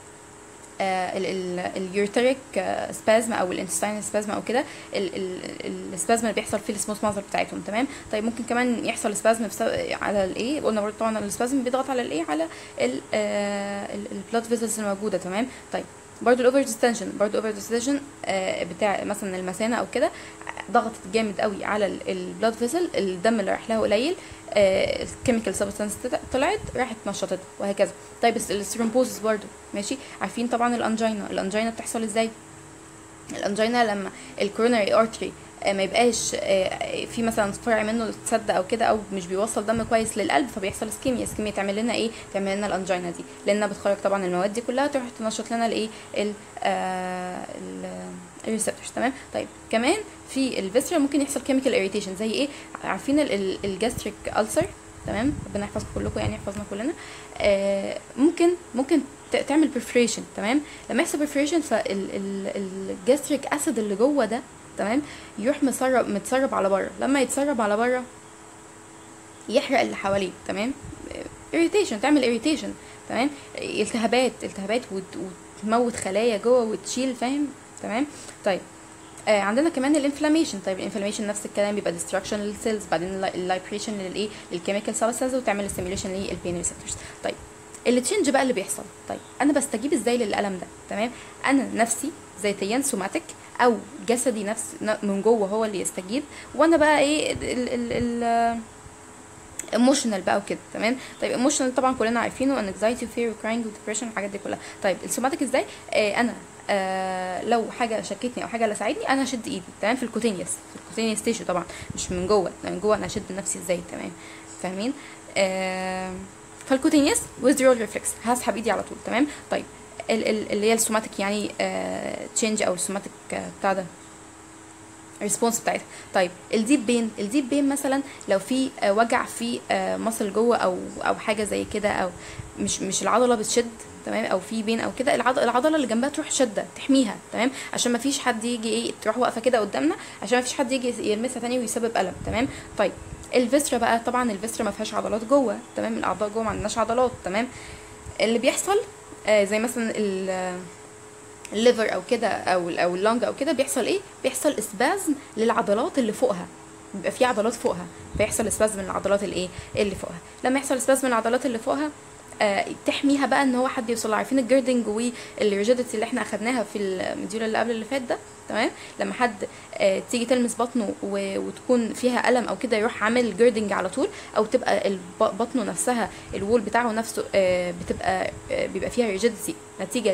اليورتريك سبازم او الانتستاين سبازم او كده السبازم اللي بيحصل في السموث مازر بتاعتهم تمام طيب ممكن كمان يحصل سبازم على الايه قلنا برضه طبعا السبازم بيضغط على الايه على البلاد فيزلز الموجوده تمام طيب برضه الاوفر ديستنشن برضه اوفر ديستنشن بتاع مثلا المثانه او كده ضغطت جامد قوي على البلاد فيزل الدم اللي رايح لها قليل الكيميكال سبستانس طلعت راحت نشطت وهكذا طيب الثرومبوزس برضه ماشي عارفين طبعا الانجينا الانجينا بتحصل ازاي الانجينا لما الكوروناري ارتري ما يبقاش في مثلا فرع منه اتسد او كده او مش بيوصل دم كويس للقلب فبيحصل اسكيميا اسكيميا تعمل لنا ايه تعمل لنا الانجينا دي لانها بتخرج طبعا المواد دي كلها تروح تنشط لنا الايه الريسبتورز تمام طيب كمان في الفيسرا ممكن يحصل كيميكال اريتيشن زي ايه عارفين الجاستريك ألسر تمام ربنا يحفظكم كلكم يعني يحفظنا كلنا آه ممكن ممكن تعمل برفريشن تمام لما يحصل برفريشن فالجاستريك اسيد اللي جوه ده تمام يروح مسرب متسرب على بره لما يتسرب على بره يحرق اللي حواليه تمام اريتيشن تعمل اريتيشن تمام التهابات التهابات وتموت خلايا جوه وتشيل فاهم تمام طيب آه عندنا كمان الانفلاميشن طيب الانفلاميشن نفس الكلام بيبقى ديستراكشن للسيلز بعدين اللايبريشن للايه للكيميكال سبستانس وتعمل ستيميوليشن للبين ريسبتورز طيب التشنج بقى اللي بيحصل طيب انا بستجيب ازاي للالم ده تمام انا نفسي ذاتيا سوماتيك او جسدي نفس من جوه هو اللي يستجيب وانا بقى ايه ال ال ال ايموشنال بقى وكده تمام طيب ايموشنال طبعا كلنا عارفينه انكزايتي وفير وكراينج وديبريشن الحاجات دي كلها طيب السوماتيك ازاي آه انا آه لو حاجه شكتني او حاجه لساعدني انا اشد ايدي تمام في الكوتينيوس في الكوتينيوس تيشو طبعا مش من جوه من جوه انا اشد نفسي ازاي تمام فاهمين آه فالكوتينيوس withdrawal ريفلكس هسحب ايدي على طول تمام طيب ال ال اللي هي السوماتيك يعني تشينج او السوماتيك بتاع ده الريسبونس بتاعتها طيب الديب بين الديب بين مثلا لو في وجع في مصل جوه او او حاجه زي كده او مش مش العضله بتشد تمام او في بين او كده العضله, العضله اللي جنبها تروح شده تحميها تمام عشان ما فيش حد يجي ايه تروح واقفه كده قدامنا عشان ما فيش حد يجي يلمسها تاني ويسبب الم تمام طيب الفيسرا بقى طبعا الفيسرا ما فيهاش عضلات جوه تمام الاعضاء جوه ما عندناش عضلات تمام اللي بيحصل آه زي مثلا الليفر او كده او او اللونج او كده بيحصل ايه بيحصل اسبازم للعضلات اللي فوقها بيبقى في عضلات فوقها فيحصل اسبازم للعضلات الايه اللي فوقها لما يحصل اسبازم للعضلات اللي فوقها آه تحميها بقى ان هو حد يوصل عارفين الجيردنج والريجيديتي اللي احنا اخدناها في المديول اللي قبل اللي فات ده تمام لما حد آه تيجي تلمس بطنه وتكون فيها الم او كده يروح عامل جيردنج على طول او تبقى بطنه نفسها الوول بتاعه نفسه آه بتبقى بيبقى فيها ريجيديتي نتيجه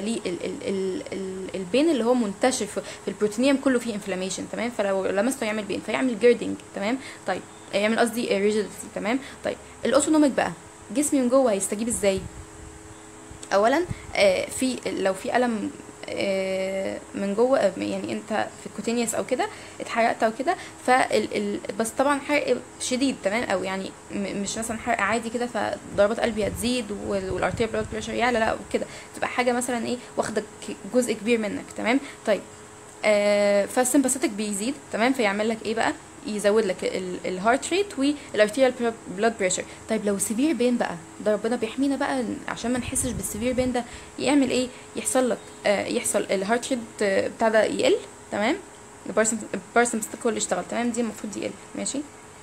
للبين اللي هو منتشر في البروتينيوم كله فيه انفلاميشن تمام فلو لمسته يعمل بين فيعمل جيردنج تمام طيب يعمل قصدي ريجيديتي تمام طيب الاوتونوميك بقى جسمي من جوه هيستجيب ازاي اولا آه في لو في الم آه من جوه يعني انت في الكوتينيوس او كده اتحرقت او كده فال ال بس طبعا حرق شديد تمام او يعني مش مثلا حرق عادي كده فضربات قلبي هتزيد والارتيريال بلاد بريشر يعلى لا وكده تبقى حاجه مثلا ايه واخده جزء كبير منك تمام طيب آه فالسمباثيتك بيزيد تمام فيعمل لك ايه بقى يزود لك الهارت ريت والارتيريال بلاد بريشر طيب لو سيفير بين بقى ده ربنا بيحمينا بقى عشان ما نحسش بالسيفير بين ده يعمل ايه يحصل لك آه يحصل الهارت ريت بتاع ده يقل تمام البارسمستيك هو اللي اشتغل تمام دي المفروض يقل ماشي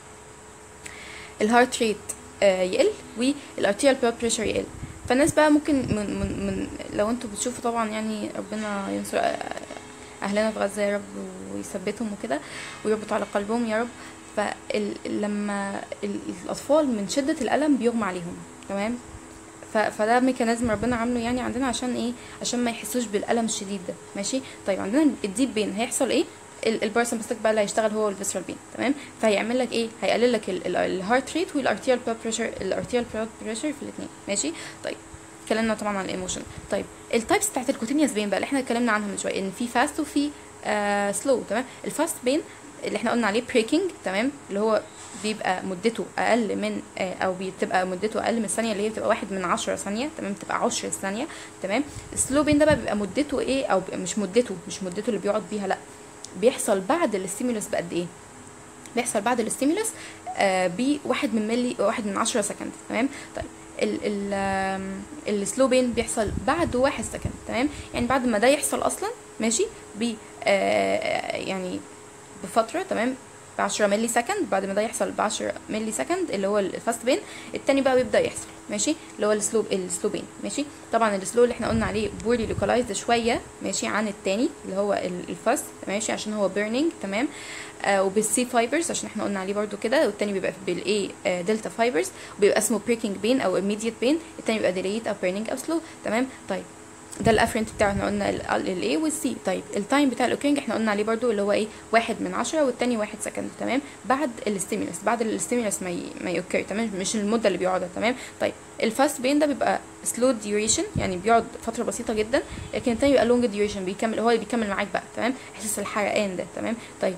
الهارت ريت آه يقل والارتيريال بلاد بريشر يقل فالناس بقى ممكن من, من, من لو انتوا بتشوفوا طبعا يعني ربنا ينصر اهلنا في غزه يا رب ويثبتهم وكده ويربط على قلبهم يا رب فلما الاطفال من شده الالم بيغمى عليهم تمام فده ميكانيزم ربنا عامله يعني عندنا عشان ايه عشان ما يحسوش بالالم الشديد ده ماشي طيب عندنا الديب بين هيحصل ايه الباراسمبستيك بقى اللي هيشتغل هو الفيسرال بين تمام فهيعمل لك ايه هيقلل لك الهارت ريت والارتيال بلاد بريشر الارتيال بلاد بريشر في الاثنين ماشي طيب اتكلمنا طبعا عن الايموشن طيب التايبس بتاعت الكوتينيوس بين بقى اللي احنا اتكلمنا عنها من شويه ان في فاست وفي آه سلو تمام الفاست بين اللي احنا قلنا عليه بريكنج تمام اللي هو بيبقى مدته اقل من آه او بتبقى مدته اقل من ثانيه اللي هي بتبقى واحد من عشرة ثانيه تمام بتبقى عشر ثانيه تمام السلو بين ده بقى بيبقى مدته ايه او مش مدته مش مدته اللي بيقعد بيها لا بيحصل بعد الاستيمولس بقد ايه بيحصل بعد الاستيمولس آه بواحد من ملي واحد من عشرة سكند تمام طيب ال ال آم، السلو بين بيحصل بعد واحد سكند تمام يعني بعد ما ده يحصل اصلا ماشي ب آه يعني بفتره تمام ب 10 ملي سكند بعد ما ده يحصل ب 10 ملي سكند اللي هو الفاست بين التاني بقى بيبدا يحصل ماشي اللي هو السلو السلو بين ماشي طبعا السلو اللي احنا قلنا عليه بوري لوكالايزد شويه ماشي عن التاني اللي هو ال- الفاست ماشي عشان هو بيرنينج تمام آه وبالسي فايبرز عشان احنا قلنا عليه برضو كده والتاني بيبقى بالاي آه دلتا فايبرز وبيبقى اسمه بريكنج بين او immediate بين التاني بيبقى ديليت او بيرنينج او سلو تمام طيب ده الافرنت بتاعه احنا قلنا الاي والسي طيب التايم بتاع الاوكينج احنا قلنا عليه برضو اللي هو ايه واحد من عشرة والتاني واحد سكند تمام بعد الاستيمولس بعد الاستيمولس ما ي... ما يوكر تمام مش المده اللي بيقعدها تمام طيب الفاست بين ده بيبقى سلو ديوريشن يعني بيقعد فتره بسيطه جدا لكن التاني بيبقى لونج ديوريشن بيكمل هو اللي بيكمل معاك بقى تمام احساس الحرقان ده تمام طيب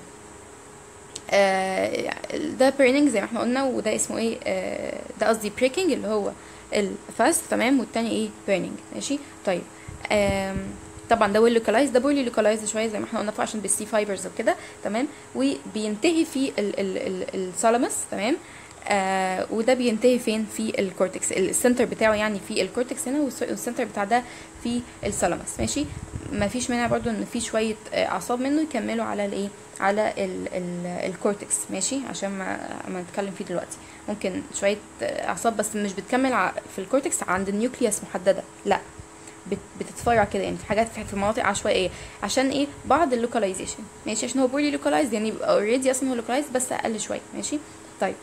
آه ده بيرنينج زي ما احنا قلنا وده اسمه ايه آه ده قصدي بريكنج اللي هو الفاست تمام والتاني ايه بيرنينج ماشي طيب آم طبعا ده ويل لوكالايز ده بولي لوكالايز شويه زي ما احنا قلنا فوق عشان بالسي فايبرز وكده تمام وبينتهي في ال ال ال الثالاموس تمام آه وده بينتهي فين في الكورتكس السنتر بتاعه يعني في الكورتكس هنا والس- والسنتر بتاع ده في الثالاموس ماشي ما فيش مانع برضو ان في شويه آه، اعصاب منه يكملوا على الايه على ال ال الكورتكس ماشي عشان ما ما نتكلم فيه دلوقتي ممكن شويه آه، اعصاب بس مش بتكمل ع- في الكورتكس عند النيوكليوس محدده لا بت- بتتفرع كده يعني في حاجات في في مناطق عشوائيه عشان ايه بعض اللوكاليزيشن ماشي عشان هو بولي لوكالايز يعني بيبقى اوريدي اصلا هو لوكالايز بس اقل شويه ماشي طيب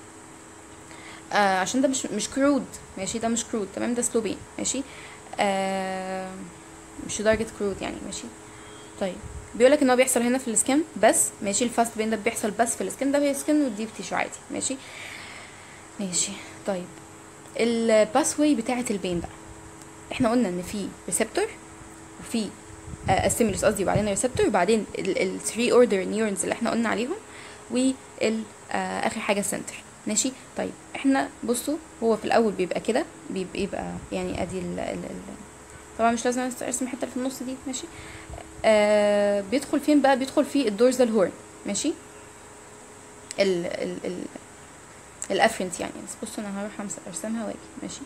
آه عشان ده مش مش كرود ماشي ده مش كرود تمام ده سلو بين ماشي آه مش درجة كرود يعني ماشي طيب بيقول لك ان هو بيحصل هنا في السكن بس ماشي الفاست بين ده بيحصل بس في السكن ده في السكن والديب تيشو عادي ماشي ماشي طيب الباس واي بتاعة البين بقى احنا قلنا ان في ريسبتور وفي ستيمولس قصدي وبعدين ريسبتور وبعدين ال 3 اوردر نيورونز اللي احنا قلنا عليهم وال آه، اخر حاجه السنتر ماشي طيب احنا بصوا هو في الاول بيبقى كده بيبقى يبقى يعني ادي ال ال ال طبعا مش لازم ارسم الحته اللي في النص دي ماشي آه بيدخل فين بقى بيدخل في الدورزال هورن ماشي ال ال ال الافرنت يعني بس بصوا انا هروح أمس- ارسمها واجي ماشي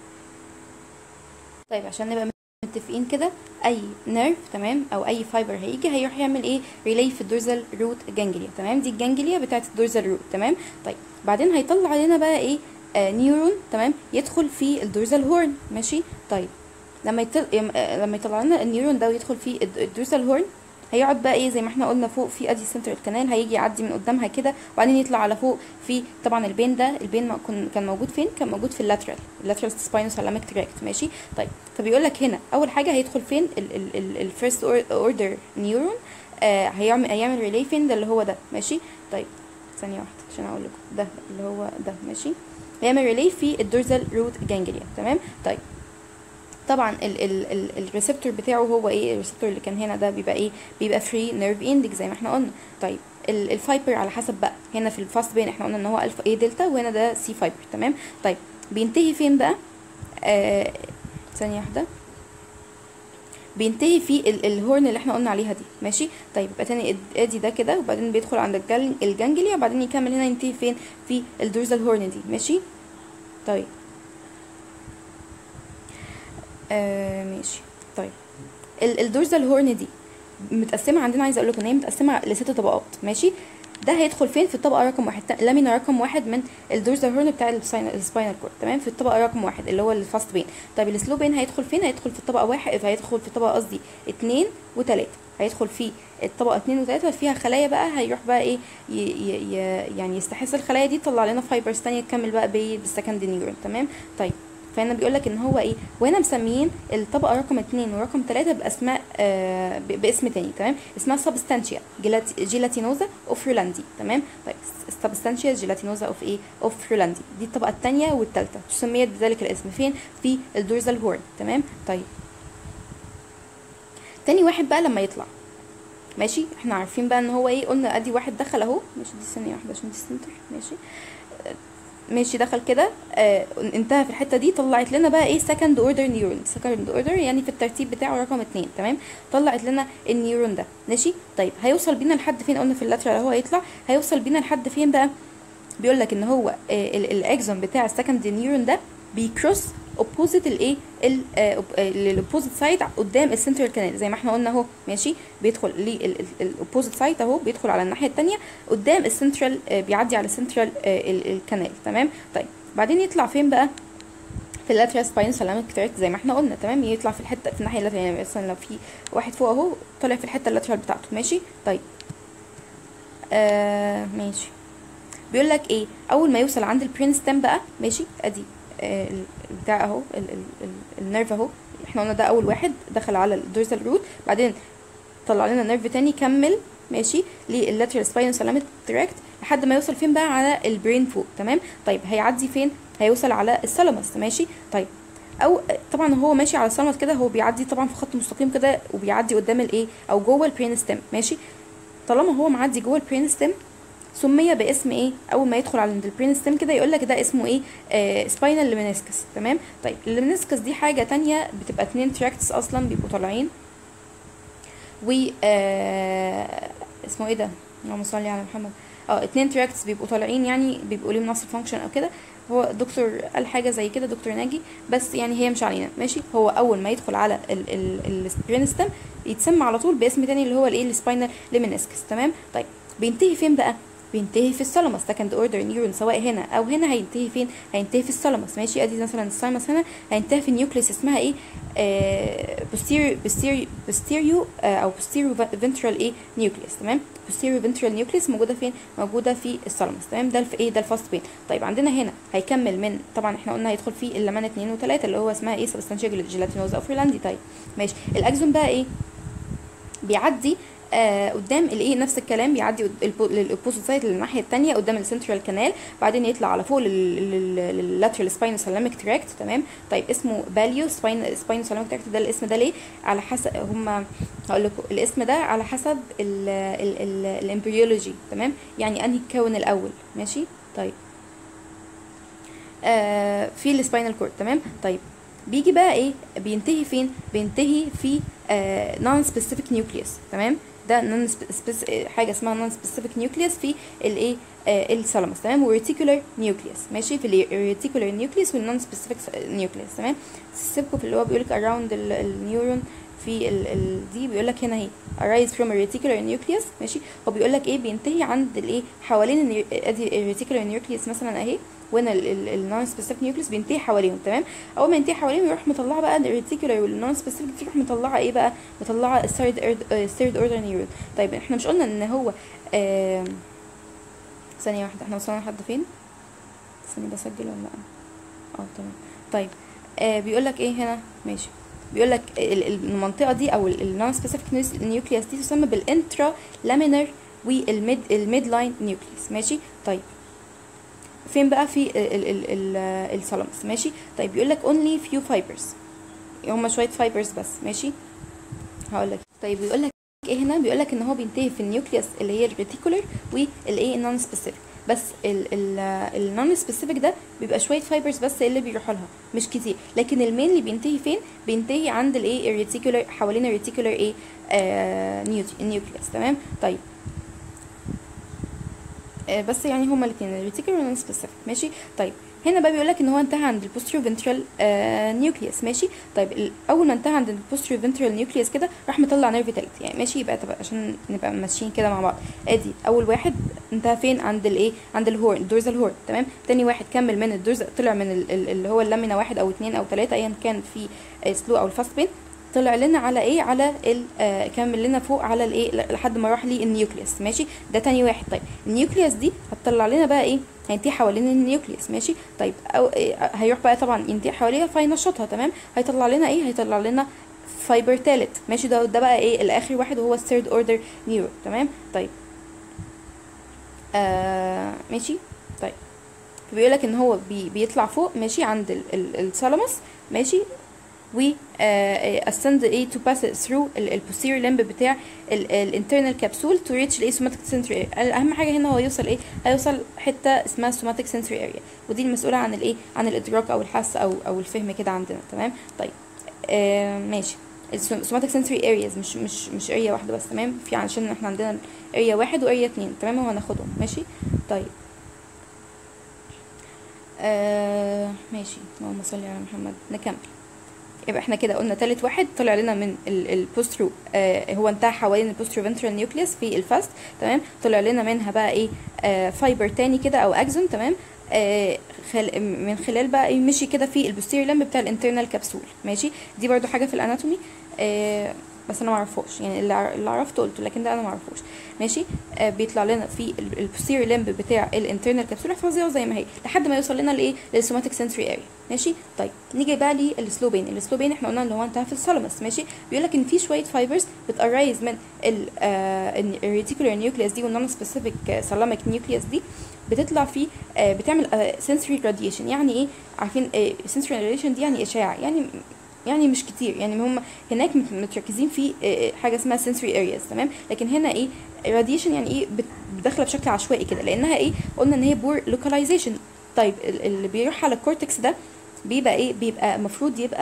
طيب عشان نبقى متفقين كده اي نيرف تمام او اي فايبر هيجي هيروح يعمل ايه ريلي في الدورزال روت جانجليا تمام دي الجانجليا بتاعت الدورزال روت تمام طيب بعدين هيطلع لنا بقى ايه آه نيورون تمام يدخل في الدورزال هورن ماشي طيب لما يطل... يم- آه، لما يطلع لنا النيورون ده ويدخل في الد- الدورزال هورن هيقعد بقى ايه زي ما احنا قلنا فوق في ادي سنتر الكنال هيجي يعدي من قدامها كده وبعدين يطلع على فوق في طبعا البين ده البين ما كن- كان موجود فين كان موجود في اللاترال اللاترال سباينوسالاميك تراكت ماشي طيب فبيقول لك هنا اول حاجه هيدخل فين الفيرست اوردر نيورون آه هيعمل هيعمل ريلي فين ده اللي هو ده ماشي طيب ثانيه واحده عشان اقول لكم ده اللي هو ده ماشي هيعمل ريلي في الدورزال روت جانجليا تمام طيب طبعا ال ال ال الريسبتور بتاعه هو ايه الريسبتور اللي كان هنا ده بيبقى ايه بيبقى فري نيرف اندكس زي ما احنا قلنا طيب ال- الفايبر على حسب بقى هنا في الفاست بين احنا قلنا ان هو الفا اي دلتا وهنا ده سي فايبر تمام طيب بينتهي فين بقى آه ثانيه واحده بينتهي في ال- الهورن اللي احنا قلنا عليها دي ماشي طيب يبقى تاني اد- ادي ده كده وبعدين بيدخل عند الجل- الجانجليا وبعدين يكمل هنا ينتهي فين في الدورزال هورن دي ماشي طيب آه ماشي طيب ال- الدورزال هورن دي متقسمه عندنا عايزه اقول لكم ان هي متقسمه لست طبقات ماشي ده هيدخل فين في الطبقه رقم واحد تا- لامينا رقم واحد من الدورزال هورن بتاع السباينال كورد تمام في الطبقه رقم واحد اللي هو الفاست بين طيب السلو بين هيدخل فين هيدخل في الطبقه واحد هيدخل في الطبقه قصدي اتنين وتلاته هيدخل في الطبقه اتنين وتلاته فيها خلايا بقى هيروح بقى ايه ي ي ي يعني يستحث الخلايا دي تطلع لنا فايبرز تانية تكمل بقى بال- بالسكند نيورون تمام طيب فهنا بيقول لك ان هو ايه وهنا مسميين الطبقه رقم اتنين ورقم تلاته باسماء آه ب- باسم تاني تمام اسمها سبستانشيا جيلاتينوزا اوف رولاندي تمام طيب سبستانشيا جيلاتينوزا اوف ايه اوف رولاندي دي الطبقه الثانيه والثالثه سميت بذلك الاسم فين في الدورزال هورن تمام طيب تاني واحد بقى لما يطلع ماشي احنا عارفين بقى ان هو ايه قلنا ادي واحد دخل اهو ماشي دي ثانيه واحده عشان دي السنتر ماشي ماشي دخل كده آه انتهى في الحته دي طلعت لنا بقى ايه سكند اوردر نيورون سكند اوردر يعني في الترتيب بتاعه رقم اتنين تمام طلعت لنا النيورون ده ماشي طيب هيوصل بينا لحد فين قلنا في اللاترال هو هيطلع هيوصل بينا لحد فين بقى بيقول لك ان هو آه الاكزون بتاع السكند نيورون ده بيكروس اوبوزيت الايه الاوبوزيت سايد قدام السنترال كانال زي ما احنا قلنا اهو ماشي بيدخل للاوبوزيت سايد اهو بيدخل على الناحيه الثانيه قدام السنترال بيعدي على السنترال الكانال تمام طيب بعدين يطلع فين بقى في اللاترال سباين سلامك تراكت زي ما احنا قلنا تمام يطلع في الحته في الناحيه اللاترال يعني مثلا لو في واحد فوق اهو طالع في الحته اللاترال بتاعته ماشي طيب آه ماشي بيقول لك ايه اول ما يوصل عند البرين ستيم بقى ماشي ادي آه بتاع اهو النيرف اهو احنا قلنا ده اول واحد دخل على الدورسال روت بعدين طلع لنا نيرف تاني كمل ماشي لللاترال سباين سلامك تراكت لحد ما يوصل فين بقى على البرين فوق تمام طيب هيعدي فين هيوصل على الثالاموس ماشي طيب او طبعا هو ماشي على الثالاموس كده هو بيعدي طبعا في خط مستقيم كده وبيعدي قدام الايه او جوه البرين ستيم ماشي طالما هو معدي جوه البرين ستيم سمي باسم ايه اول ما يدخل على البرين ستيم كده يقول لك ده اسمه ايه آه سباينال لمنسكس تمام طيب اللمنسكس دي حاجه تانية بتبقى اتنين تراكتس اصلا بيبقوا طالعين و آه اسمه ايه ده اللهم صل على محمد اه اتنين تراكتس بيبقوا طالعين يعني بيبقوا ليهم نفس الفانكشن او كده هو دكتور قال حاجه زي كده دكتور ناجي بس يعني هي مش علينا ماشي هو اول ما يدخل على البرينستم يتسمى على طول باسم تاني اللي هو الايه السباينال لمنسكس تمام طيب بينتهي فين بقى بينتهي في الثالاموس سكند اوردر نيورون سواء هنا او هنا هينتهي فين هينتهي في الثالاموس ماشي ادي مثلا الثالاموس هنا هينتهي في النيوكليس اسمها ايه آه posterior posterior posterior آه او posterior ventral ايه نيوكليس تمام posterior ventral نيوكليس موجوده فين موجوده في الثالاموس تمام ده في ايه ده الفاست بين طيب عندنا هنا هيكمل من طبعا احنا قلنا هيدخل فيه اللمان 2 و3 اللي هو اسمها ايه سبستانشيا جيلاتينوزا او فريلاندي طيب ماشي الاكزون بقى ايه بيعدي آه قدام الايه نفس الكلام بيعدي للاوبوزيت سايد للناحيه الثانيه قدام السنترال كانال بعدين يطلع على فوق لللاترال سباينو سلاميك تراكت تمام طيب اسمه باليو سباين سباينو سلاميك تراكت ده الاسم ده ليه على حسب هم هقول لكم الاسم ده على حسب الامبريولوجي تمام يعني انهي اتكون الاول ماشي طيب آه في السباينال كورد تمام طيب بيجي بقى ايه بينتهي فين بينتهي في نون سبيسيفيك نيوكليوس تمام ده نون حاجه اسمها نون سبيسيفيك نيوكليوس في الايه آه الثالاموس تمام وريتيكولار نيوكليوس ماشي في الريتيكولار نيوكليوس والنون سبيسيفيك نيوكليوس تمام سيبكم في اللي هو بيقول لك اراوند النيورون في ال ال دي بيقول لك هنا اهي arise from a reticular nucleus ماشي هو بيقول لك ايه بينتهي عند الايه حوالين ادي الريتيكولار نيوكليوس مثلا اهي وهنا النون سبيسيفيك نيوكليس بينتهي حواليهم تمام اول ما ينتهي حواليهم يروح مطلعه بقى الريتيكولار والنون سبيسيفيك تروح مطلعه ايه بقى مطلعه الثيرد الثيرد اوردر نيورون طيب احنا مش قلنا ان هو آه ثانيه واحده احنا وصلنا لحد فين ثانيه بسجل ولا لا اه تمام طيب آه بيقول لك ايه هنا ماشي بيقول لك المنطقه دي او النون سبيسيفيك نيوكليس دي تسمى بالانترا لامينر والميد الميد لاين نيوكليس ماشي طيب فين بقى في الثالاموس ماشي طيب بيقول لك only few fibers هما شويه فايبرز بس ماشي هقول لك طيب بيقول لك ايه هنا بيقول لك ان هو بينتهي في النيوكليوس اللي هي الريتيكولر والايه النون سبيسيفيك بس النون سبيسيفيك ده بيبقى شويه فايبرز بس اللي بيروحوا لها مش كتير لكن المين اللي بينتهي فين بينتهي عند الايه الريتيكولر حوالين الريتيكولر ايه آه نيوكليوس تمام طيب بس يعني هما الاثنين الريتيكولار والنون سبيسيفيك ماشي طيب هنا بقى بيقول لك ان هو انتهى عند البوستيريو فنترال نيوكليوس ماشي طيب اول ما انتهى عند البوستيريو فنترال نيوكليوس كده راح مطلع نيرف تالت يعني ماشي يبقى طب عشان نبقى ماشيين كده مع بعض ادي اول واحد انتهى فين عند الايه عند الهورن الدورزال هورن تمام تاني واحد كمل من الدورز طلع من ال ال اللي هو اللامينا واحد او اتنين او تلاته ايا كان في سلو او الفاست بين طلع لنا على ايه على ال آه كمل لنا فوق على الايه لحد ما راح لي النيوكليوس ماشي ده تاني واحد طيب النيوكليوس دي هتطلع لنا بقى ايه هينتهي حوالين النيوكليوس ماشي طيب او إيه هيروح بقى طبعا ينتهي حواليها فينشطها تمام هيطلع لنا ايه هيطلع لنا فايبر تالت ماشي ده ده بقى ايه الاخر واحد وهو الثيرد اوردر نيورو تمام طيب آه ماشي طيب بيقول لك ان هو بي بيطلع فوق ماشي عند الثالاموس ماشي و آه ascend ايه to pass through ال posterior limb بتاع ال internal capsule to reach الايه somatic sensory area اهم حاجه هنا هو يوصل ايه هيوصل حته اسمها somatic sensory area ودي المسؤوله عن الايه عن الادراك او الحس او او الفهم كده عندنا تمام طيب آه ماشي السوماتيك سنسوري ارياز مش مش مش اريا واحده بس تمام في عشان احنا عندنا اريا واحد واريا اتنين تمام هو هناخدهم ماشي طيب آه ماشي اللهم صل على محمد نكمل يبقى احنا كده قلنا تالت واحد طلع لنا من البوسترو آه هو انتهى حوالين البوسترو فنترال نيوكليوس في الفاست تمام طلع لنا منها بقى ايه آه فايبر تاني كده او اكزون تمام آه خل... من خلال بقى ايه مشي كده في البوستيريور لمب بتاع الانترنال كبسول ماشي دي برضو حاجه في الاناتومي آه بس انا ما اعرفوش يعني اللي اللي عرفته قلته لكن ده انا ما اعرفوش ماشي آه بيطلع لنا في البوستيريور لمب بتاع الانترنال كبسول احفظيها زي ما هي لحد ما يوصل لنا لايه للسوماتيك سنسوري اريا ماشي طيب نيجي بقى للسلوبين السلوبين احنا قلنا اللي هو انتهى في الثالاموس ماشي بيقول لك ان في شويه فايبرز بتارايز من الريتيكولار نيوكليوس دي والنون سبيسيفيك سلاميك نيوكليوس دي بتطلع في آه بتعمل سنسوري راديشن يعني ايه عارفين سنسوري راديشن دي يعني اشعاع يعني يعني مش كتير يعني هم هناك متركزين في حاجه اسمها sensory areas تمام لكن هنا ايه radiation يعني ايه داخله بشكل عشوائي كده لانها ايه قلنا ان هي بور localization طيب اللي بيروح على الكورتكس ده بيبقى ايه بيبقى المفروض يبقى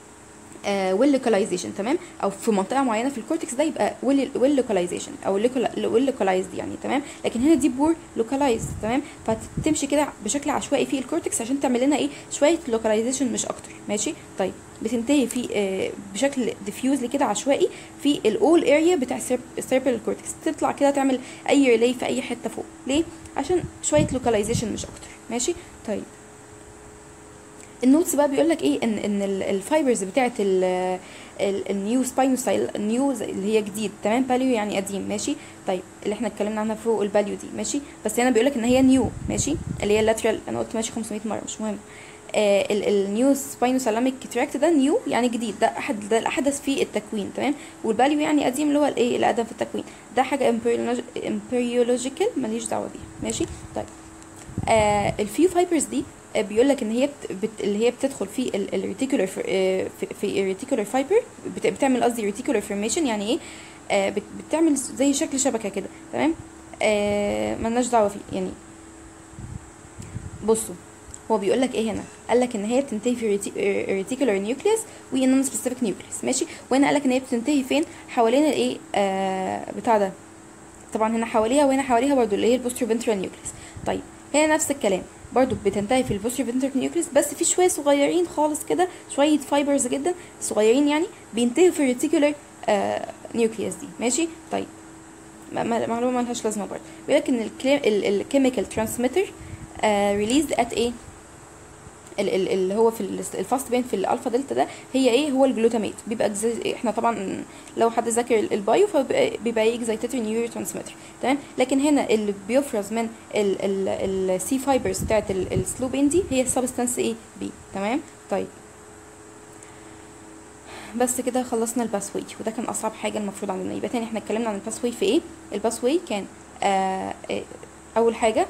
ويل لوكاليزيشن تمام او في منطقه معينه في الكورتكس ده يبقى ويل لوكاليزيشن او ويل لوكاليزد يعني تمام لكن هنا دي بور لوكاليز تمام فتمشي كده بشكل عشوائي في الكورتكس عشان تعمل لنا ايه شويه لوكاليزيشن مش اكتر ماشي طيب بتنتهي في آه بشكل ديفيوزلي كده عشوائي في الاول اريا بتاع السيربل كورتكس تطلع كده تعمل اي ريلي في اي حته فوق ليه عشان شويه لوكاليزيشن مش اكتر ماشي طيب النوتس بقى بيقول لك ايه ان ان الفايبرز بتاعه النيو سباينوسايل النيو اللي هي جديد تمام باليو يعني قديم ماشي طيب اللي احنا اتكلمنا عنها فوق الباليو دي ماشي بس هنا بيقول لك ان هي نيو ماشي اللي هي اللاترال انا قلت ماشي 500 مره مش مهم آه النيو سباينوسالاميك تراكت ده نيو يعني جديد ده احد ده الاحدث في التكوين تمام والباليو يعني قديم اللي هو الايه الاقدم في التكوين ده حاجه امبريولوجيكال ماليش دعوه بيها ماشي طيب آه الفيو فايبرز دي بيقول لك ان هي بت... بت... اللي هي بتدخل في الريتيكولار في, في الريتيكولار فايبر بت... بتعمل قصدي ريتيكولار فورميشن يعني ايه آه بت... بتعمل زي شكل شبكه كده تمام آه ملناش دعوه فيه يعني بصوا هو بيقول لك ايه هنا قال لك ان هي بتنتهي في ريتيكولار نيوكليوس ونون سبيسيفيك نيوكليوس ماشي وهنا قال لك ان هي بتنتهي فين حوالين الايه آه بتاع ده طبعا هنا حواليها وهنا حواليها برضو اللي هي البوستر فنترال نيوكليس طيب هنا نفس الكلام برضو بتنتهي في البوستر فنترال نيوكليس بس في شويه صغيرين خالص كده شويه فايبرز جدا صغيرين يعني بينتهوا في الريتيكولار آه نيوكليس دي ماشي طيب معلومه ملهاش لازمه برضه بيقول لك ان الكيميكال ترانسميتر ريليزد ات ايه اللي هو في الفاست بين في الالفا دلتا ده هي ايه هو الجلوتاميت بيبقى احنا طبعا لو حد ذاكر البايو فبيبقى ايه اكزايتاتوري نيورو ترانسميتر تمام لكن هنا اللي بيفرز من السي فايبرز بتاعت السلوبين دي هي السبستانس ايه بي تمام طيب بس كده خلصنا الباسوي وده كان اصعب حاجه المفروض عندنا يبقى تاني احنا اتكلمنا عن الباسوي في ايه الباسوي كان آه اول حاجه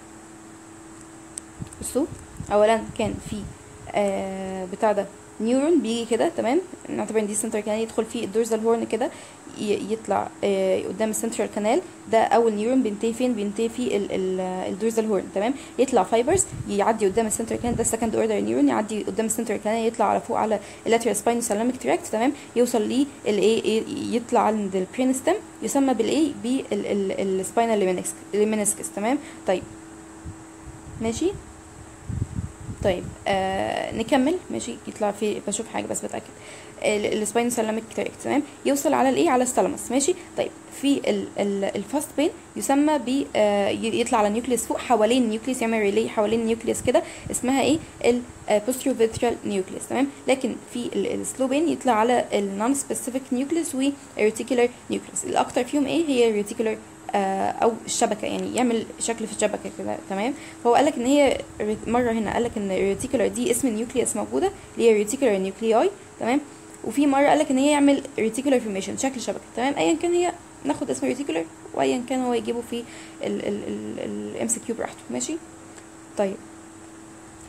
بصوا اولا كان في آه بتاع ده نيورون بيجي كده تمام نعتبر ان دي سنترال كانال يدخل فيه الدورزال هورن كده يطلع آه قدام السنترال كانال ده اول نيورون بينتهي فين بينتهي في الدورزال هورن تمام يطلع فايبرز يعدي قدام السنترال كانال ده السكند اوردر نيورون يعدي قدام السنترال كانال يطلع على فوق على اللاترال سباينوسالاميك تراكت تمام يوصل ليه الايه يطلع عند البرينستم يسمى بالايه بالسباينال ليمينسكس تمام طيب ماشي طيب آه نكمل ماشي يطلع في بشوف حاجه بس بتاكد السباين سلامك تراكت تمام يوصل على الايه على الثالاموس ماشي طيب في الفاست بين يسمى ب آه يطلع على النيوكليوس فوق حوالين النيوكليوس يعمل ريلي حوالين النيوكليوس كده اسمها ايه البوستيرو فيترال نيوكليوس تمام لكن في السلو بين يطلع على النون سبيسيفيك نيوكليوس والريتيكولار نيوكليوس الاكتر فيهم ايه هي الريتيكولار او الشبكه يعني يعمل شكل في الشبكه كده تمام فهو قال لك ان هي مره هنا قال لك ان الريتيكولار دي اسم النيوكليوس موجوده اللي هي ريتيكولار نيوكلياي تمام وفي مره قال لك ان هي يعمل ريتيكولار فورميشن شكل شبكه تمام ايا كان هي ناخد اسم ريتيكولار وايا كان هو يجيبه في الام سي كيو براحته ماشي طيب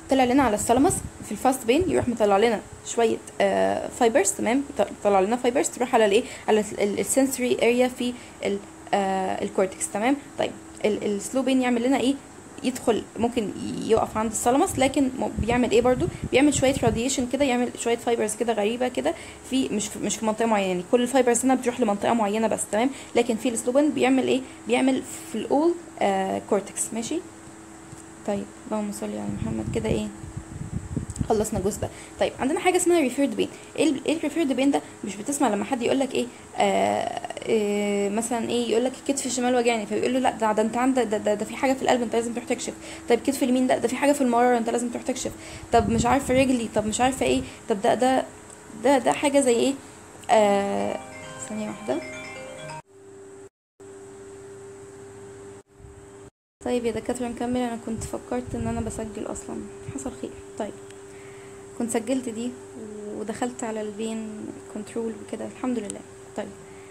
طلع لنا على الثالاموس في الفاست بين يروح مطلع لنا شويه آه فايبرز تمام طلع لنا فايبرز تروح على الايه على السنسوري اريا في ال آه الكورتكس تمام طيب السلو بين يعمل لنا ايه يدخل ممكن يقف عند الثالاموس لكن بيعمل ايه برضو بيعمل شويه راديشن كده يعمل شويه فايبرز كده غريبه كده في مش في مش في منطقه معينه يعني كل الفايبرز هنا بتروح لمنطقه معينه بس تمام لكن في السلوبن بيعمل ايه بيعمل في الاول آه كورتكس ماشي طيب اللهم صل على محمد كده ايه خلصنا الجزء ده طيب عندنا حاجه اسمها ريفيرد بين ايه الريفيرد بين ده مش بتسمع لما حد يقول لك ايه, آه إيه مثلا ايه يقول لك الكتف الشمال وجعني فيقول له لا ده, ده انت عندك ده, ده, ده في حاجه في القلب انت لازم تروح تكشف طيب الكتف اليمين ده ده في حاجه في المراره انت لازم تروح تكشف طب مش عارفه رجلي طب مش عارفه ايه طب ده ده ده ده حاجه زي ايه آه ثانيه واحده طيب يا دكاتره نكمل انا كنت فكرت ان انا بسجل اصلا حصل خير طيب كنت سجلت دي ودخلت على البين كنترول وكده الحمد لله طيب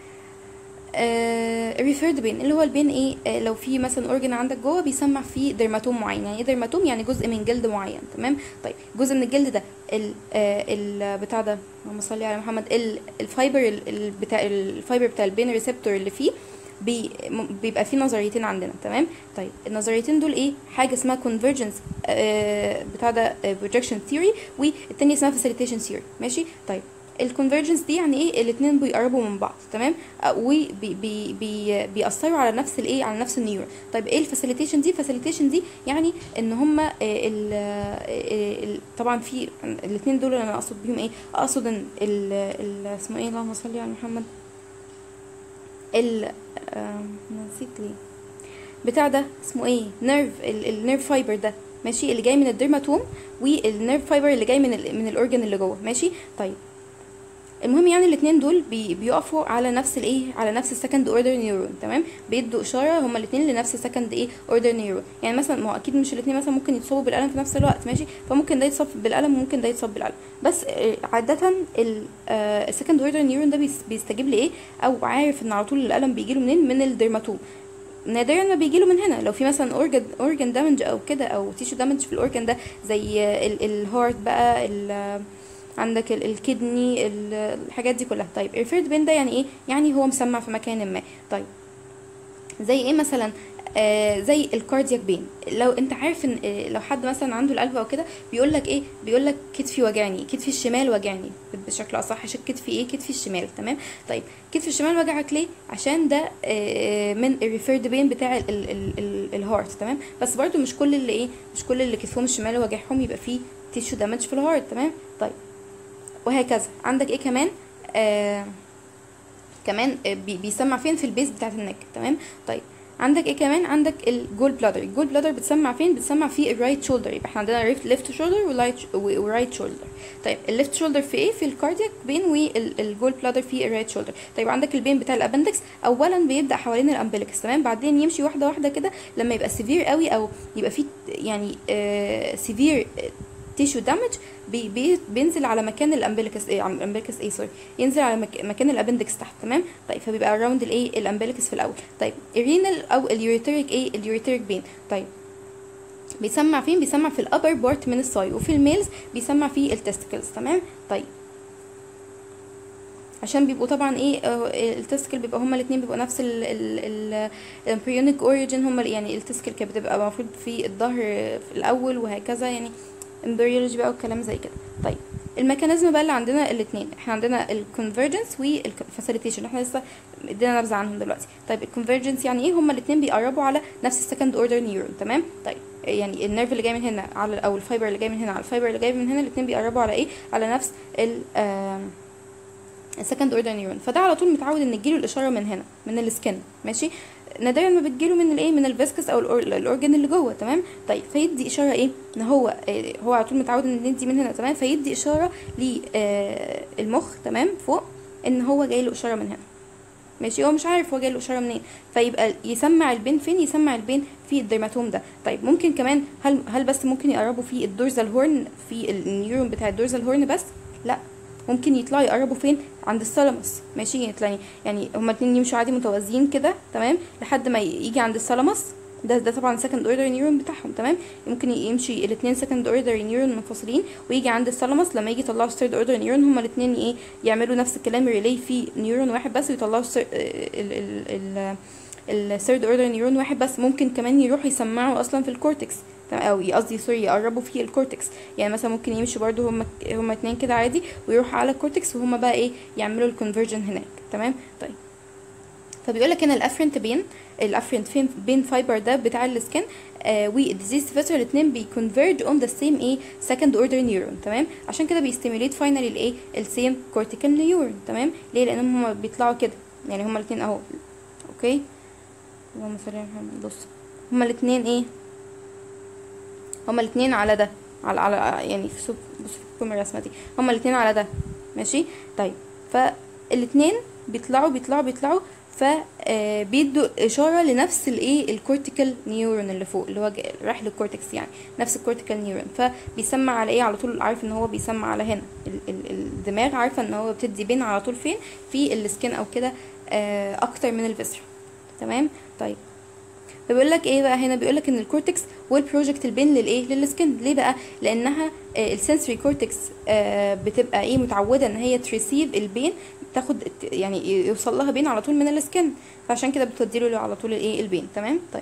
ريفيرد بين اللي هو البين ايه آه لو في مثلا اورجن عندك جوه بيسمع فيه درماتوم معين يعني ايه درماتوم يعني جزء من جلد معين تمام طيب جزء من الجلد ده ال آه ال بتاع ده اللهم صل على محمد ال الفايبر ال بتاع الفايبر بتاع البين ريسبتور اللي فيه بي بيبقى في نظريتين عندنا تمام طيب النظريتين دول ايه حاجه اسمها كونفرجنس آه بتاع ده بروجكشن ثيوري والتانية اسمها فاسيليتيشن ثيوري ماشي طيب الكونفرجنس دي يعني ايه الاثنين بيقربوا من بعض تمام وبي بي بي بيأثروا على نفس الايه على نفس النيورون طيب ايه الفاسيليتيشن دي الفاسيليتيشن دي يعني ان هما ال طبعا في الاثنين دول انا اقصد بيهم ايه اقصد ان ال اسمه ايه اللهم صل على محمد ال آه نسيت ليه بتاع ده اسمه ايه نيرف النيرف فايبر ده ماشي اللي جاي من الدرماتوم والنيرف فايبر اللي جاي من ال من الاورجن اللي جوه ماشي طيب المهم يعني الاثنين دول بي بيقفوا على نفس الايه على نفس السكند اوردر نيورون تمام بيدوا اشاره هما الاثنين لنفس السكند ايه اوردر نيورون يعني مثلا ما هو اكيد مش الاثنين مثلا ممكن يتصابوا بالقلم في نفس الوقت ماشي فممكن ده يتصاب بالقلم وممكن ده يتصاب بالقلم بس عاده السكند اوردر نيورون ده بيستجيب لايه او عارف ان على طول القلم بيجي له منين من الدرماتوم نادرا ما بيجي له من هنا لو في مثلا اورجن اورجن دامج او كده او تيشو دامج في الاورجن ده زي الهارت بقى عندك الكدني الحاجات دي كلها طيب الريفيرد بين ده يعني ايه يعني هو مسمع في مكان ما طيب زي ايه مثلا آه زي الكاردياك بين لو انت عارف ان آه لو حد مثلا عنده القلب او كده بيقول لك ايه بيقول لك كتفي وجعني كتفي الشمال وجعني بشكل اصح كتفي ايه كتفي الشمال تمام طيب كتفي الشمال وجعك ليه عشان ده آه من الريفيرد بين بتاع ال ال ال ال الهارت تمام بس برضو مش كل اللي ايه مش كل اللي كتفهم الشمال وجعهم يبقى فيه تيشو دامج في الهارت تمام طيب وهكذا عندك ايه كمان آه كمان بي بيسمع فين في البيز بتاعت النك تمام طيب عندك ايه كمان عندك الجول بلادر الجول بلادر بتسمع فين بتسمع في الرايت شولدر يبقى احنا عندنا ليفت شولدر ورايت شولدر طيب الليفت شولدر في ايه في الكاردياك بين والجول بلادر في الرايت شولدر طيب عندك البين بتاع الابندكس اولا بيبدا حوالين الامبليكس تمام بعدين يمشي واحده واحده كده لما يبقى سيفير قوي او يبقى فيه يعني آه سيفير تيشو دامج بي بي بينزل على مكان الامبليكس ايه الامبليكس ايه سوري ينزل على مك مكان الابندكس تحت تمام طيب فبيبقى اراوند الايه الامبليكس في الاول طيب الرينال او اليوريتريك ايه اليوريتريك بين طيب بيسمع فين بيسمع في الابر بارت من الصاي وفي الميلز بيسمع في التستكلز تمام طيب عشان بيبقوا طبعا ايه التسكل بيبقى هما الاثنين بيبقوا نفس الامبريونيك اوريجين هما يعني التسكل كانت بتبقى المفروض في الظهر في الاول وهكذا يعني امبريولوجي بقى والكلام زي كده طيب الميكانيزم بقى اللي عندنا الاثنين احنا عندنا الكونفرجنس والفاسيليتيشن احنا لسه ادينا نبذه عنهم دلوقتي طيب الكونفرجنس يعني ايه هما الاثنين بيقربوا على نفس السكند اوردر نيورون تمام طيب يعني النيرف اللي جاي من هنا على او الفايبر اللي جاي من هنا على الفايبر اللي جاي من هنا الاثنين بيقربوا على ايه على نفس ال السكند اوردر نيورون فده على طول متعود ان تجيله الاشاره من هنا من السكن ماشي نادرا ما بتجيله من الايه من الفيسكس او الاورجن اللي جوه تمام طيب فيدي اشاره ايه ان هو إيه هو على طول متعود ان يدي من هنا تمام فيدي اشاره للمخ تمام فوق ان هو جاي له اشاره من هنا ماشي هو مش عارف هو جاي له اشاره منين فيبقى يسمع البين فين يسمع البين في الدرماتوم ده طيب ممكن كمان هل هل بس ممكن يقربوا في الدورزال هورن في النيورون بتاع الدورزال هورن بس لا ممكن يطلعوا يقربوا فين عند الثالاموس ماشي يعني يعني هما اتنين يمشوا عادي متوازيين كده تمام لحد ما يجي عند الثالاموس ده ده طبعا سكند اوردر نيورون بتاعهم تمام ممكن يمشي الاثنين سكند اوردر نيورون منفصلين ويجي عند الثالاموس لما يجي يطلعوا ثيرد اوردر نيورون هما الاثنين ايه يعملوا نفس الكلام ريلي في نيورون واحد بس ويطلعوا الثيرد اوردر نيورون واحد بس ممكن كمان يروحوا يسمعوا اصلا في الكورتكس تمام او قصدي سوري يقربوا في الكورتكس يعني مثلا ممكن يمشوا برضو هما هما اتنين كده عادي ويروحوا على الكورتكس وهما بقى ايه يعملوا الكونفرجن هناك تمام طيب فبيقول لك هنا الافرنت بين الافرنت فين بين فايبر ده بتاع السكن آه والديزيز فيتر الاثنين بيكونفيرج اون ذا سيم ايه سكند اوردر نيورون تمام عشان كده بيستيميليت فاينلي الايه السيم كورتيكال نيورون تمام ليه لان هما بيطلعوا كده يعني هما الاثنين اهو اوكي اللهم صل على محمد بص هما الاثنين ايه هما الاثنين على ده على على يعني في سوب بصوا الرسمه دي هما الاثنين على ده ماشي طيب فالاثنين بيطلعوا بيطلعوا بيطلعوا فبيدوا اشاره لنفس الايه الكورتيكال نيورون اللي فوق اللي هو رايح للكورتكس يعني نفس الكورتيكال نيورون فبيسمع على ايه على طول عارف ان هو بيسمع على هنا ال ال الدماغ عارفه ان هو بتدي بين على طول فين في السكين او كده اكتر من الفيسرا تمام طيب فبيقول لك ايه بقى هنا بيقول لك ان الكورتكس والبروجكت البين للايه للسكن ليه بقى لانها آه السنسوري كورتكس آه بتبقى ايه متعوده ان هي تريسيف البين تاخد يعني يوصل لها بين على طول من السكن فعشان كده بتديله على طول الايه البين تمام طيب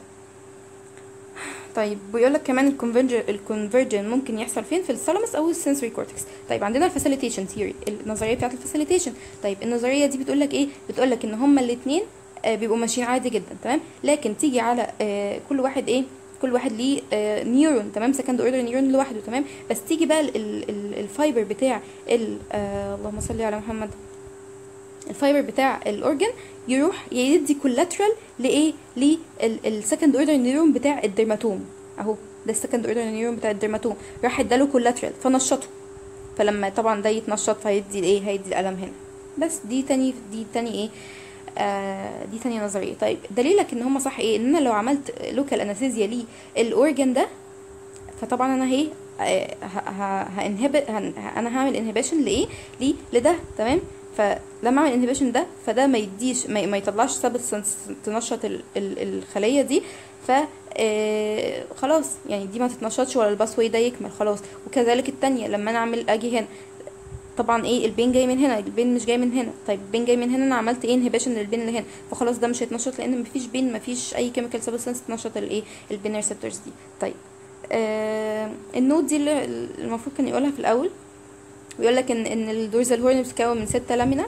طيب بيقول لك كمان الكونفرجن الكونفرجن ممكن يحصل فين في الثالاموس او السنسوري كورتكس طيب عندنا الفاسيليتيشن ثيوري النظريه بتاعه الفاسيليتيشن طيب النظريه دي بتقول لك ايه بتقول لك ان هما الاثنين آه بيبقوا ماشيين عادي جدا تمام لكن تيجي على آه كل واحد ايه كل واحد ليه آه نيورون تمام سكند اوردر نيورون لوحده تمام بس تيجي بقى ال ال الفايبر بتاع ال اللهم صل على محمد الفايبر بتاع الاورجن يروح يدي كولاترال لايه للسكند اوردر نيورون بتاع الدرماتوم اهو ده السكند اوردر نيورون بتاع الدرماتوم راح اداله كولاترال فنشطه فلما طبعا ده يتنشط فهيدي الايه هيدي الالم هنا بس دي تاني دي تاني ايه آه دي تانية نظرية طيب دليلك ان هما صح ايه ان انا لو عملت لوكال انستيزيا للاورجن ده فطبعا انا هي هانهبت انا هعمل انهبيشن لايه ليه لده تمام فلما اعمل انهبيشن ده فده ما يديش ما, ما يطلعش سبستانس تنشط ال ال الخليه دي ف آه خلاص يعني دي ما تتنشطش ولا الباس واي ده يكمل خلاص وكذلك التانية لما انا اعمل اجي هنا طبعا ايه البين جاي من هنا البين مش جاي من هنا طيب البين جاي من هنا انا عملت ايه انهبيشن للبين اللي هنا فخلاص ده مش هيتنشط لان مفيش بين مفيش اي كيميكال سبستانس تنشط الايه البين ريسبتورز دي طيب آه النوت دي اللي المفروض كان يقولها في الاول بيقول لك ان ان الدورزال هورن بتتكون من ستة لامينا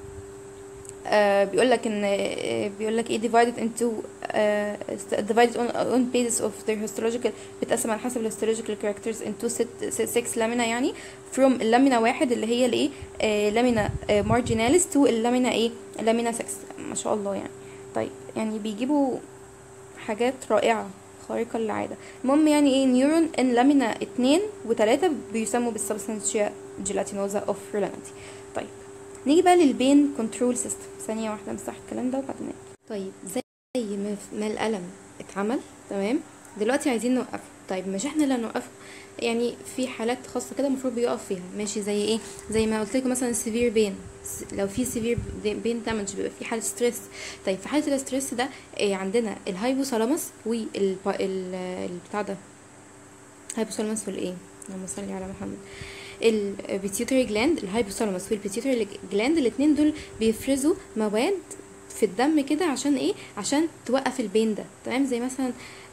آه بيقول لك ان آه بيقول لك ايه divided into آه divided on, on basis of their histological بتقسم على حسب الهيستولوجيكال characters into ست six لامينا يعني from اللامينا واحد اللي هي الايه آه لامينا آه marginalis to اللامينا ايه لامينا 6 ما شاء الله يعني طيب يعني بيجيبوا حاجات رائعه خارقة للعادة المهم يعني ايه نيورون ان لامينا اتنين وتلاتة بيسموا بالسبستانشيا جيلاتينوزا اوف ريلانتي طيب نيجي بقى للبين كنترول سيستم ثانية واحدة امسح الكلام ده وبعدين طيب زي ما القلم اتعمل تمام دلوقتي عايزين نوقفه طيب مش احنا اللي هنوقفه يعني في حالات خاصه كده المفروض بيقف فيها ماشي زي ايه زي ما قلت لكم مثلا سيفير بين لو في سيفير بين دامج بيبقى في حاله ستريس طيب في حاله الستريس ده إيه عندنا الهايبوثالاموس والبتاع ده هايبوثالاموس والايه اللهم صل على محمد البيتيوتري جلاند الهايبوثالاموس والبيتيوتري جلاند الاثنين دول بيفرزوا مواد في الدم كده عشان ايه عشان توقف البين ده تمام زي مثلا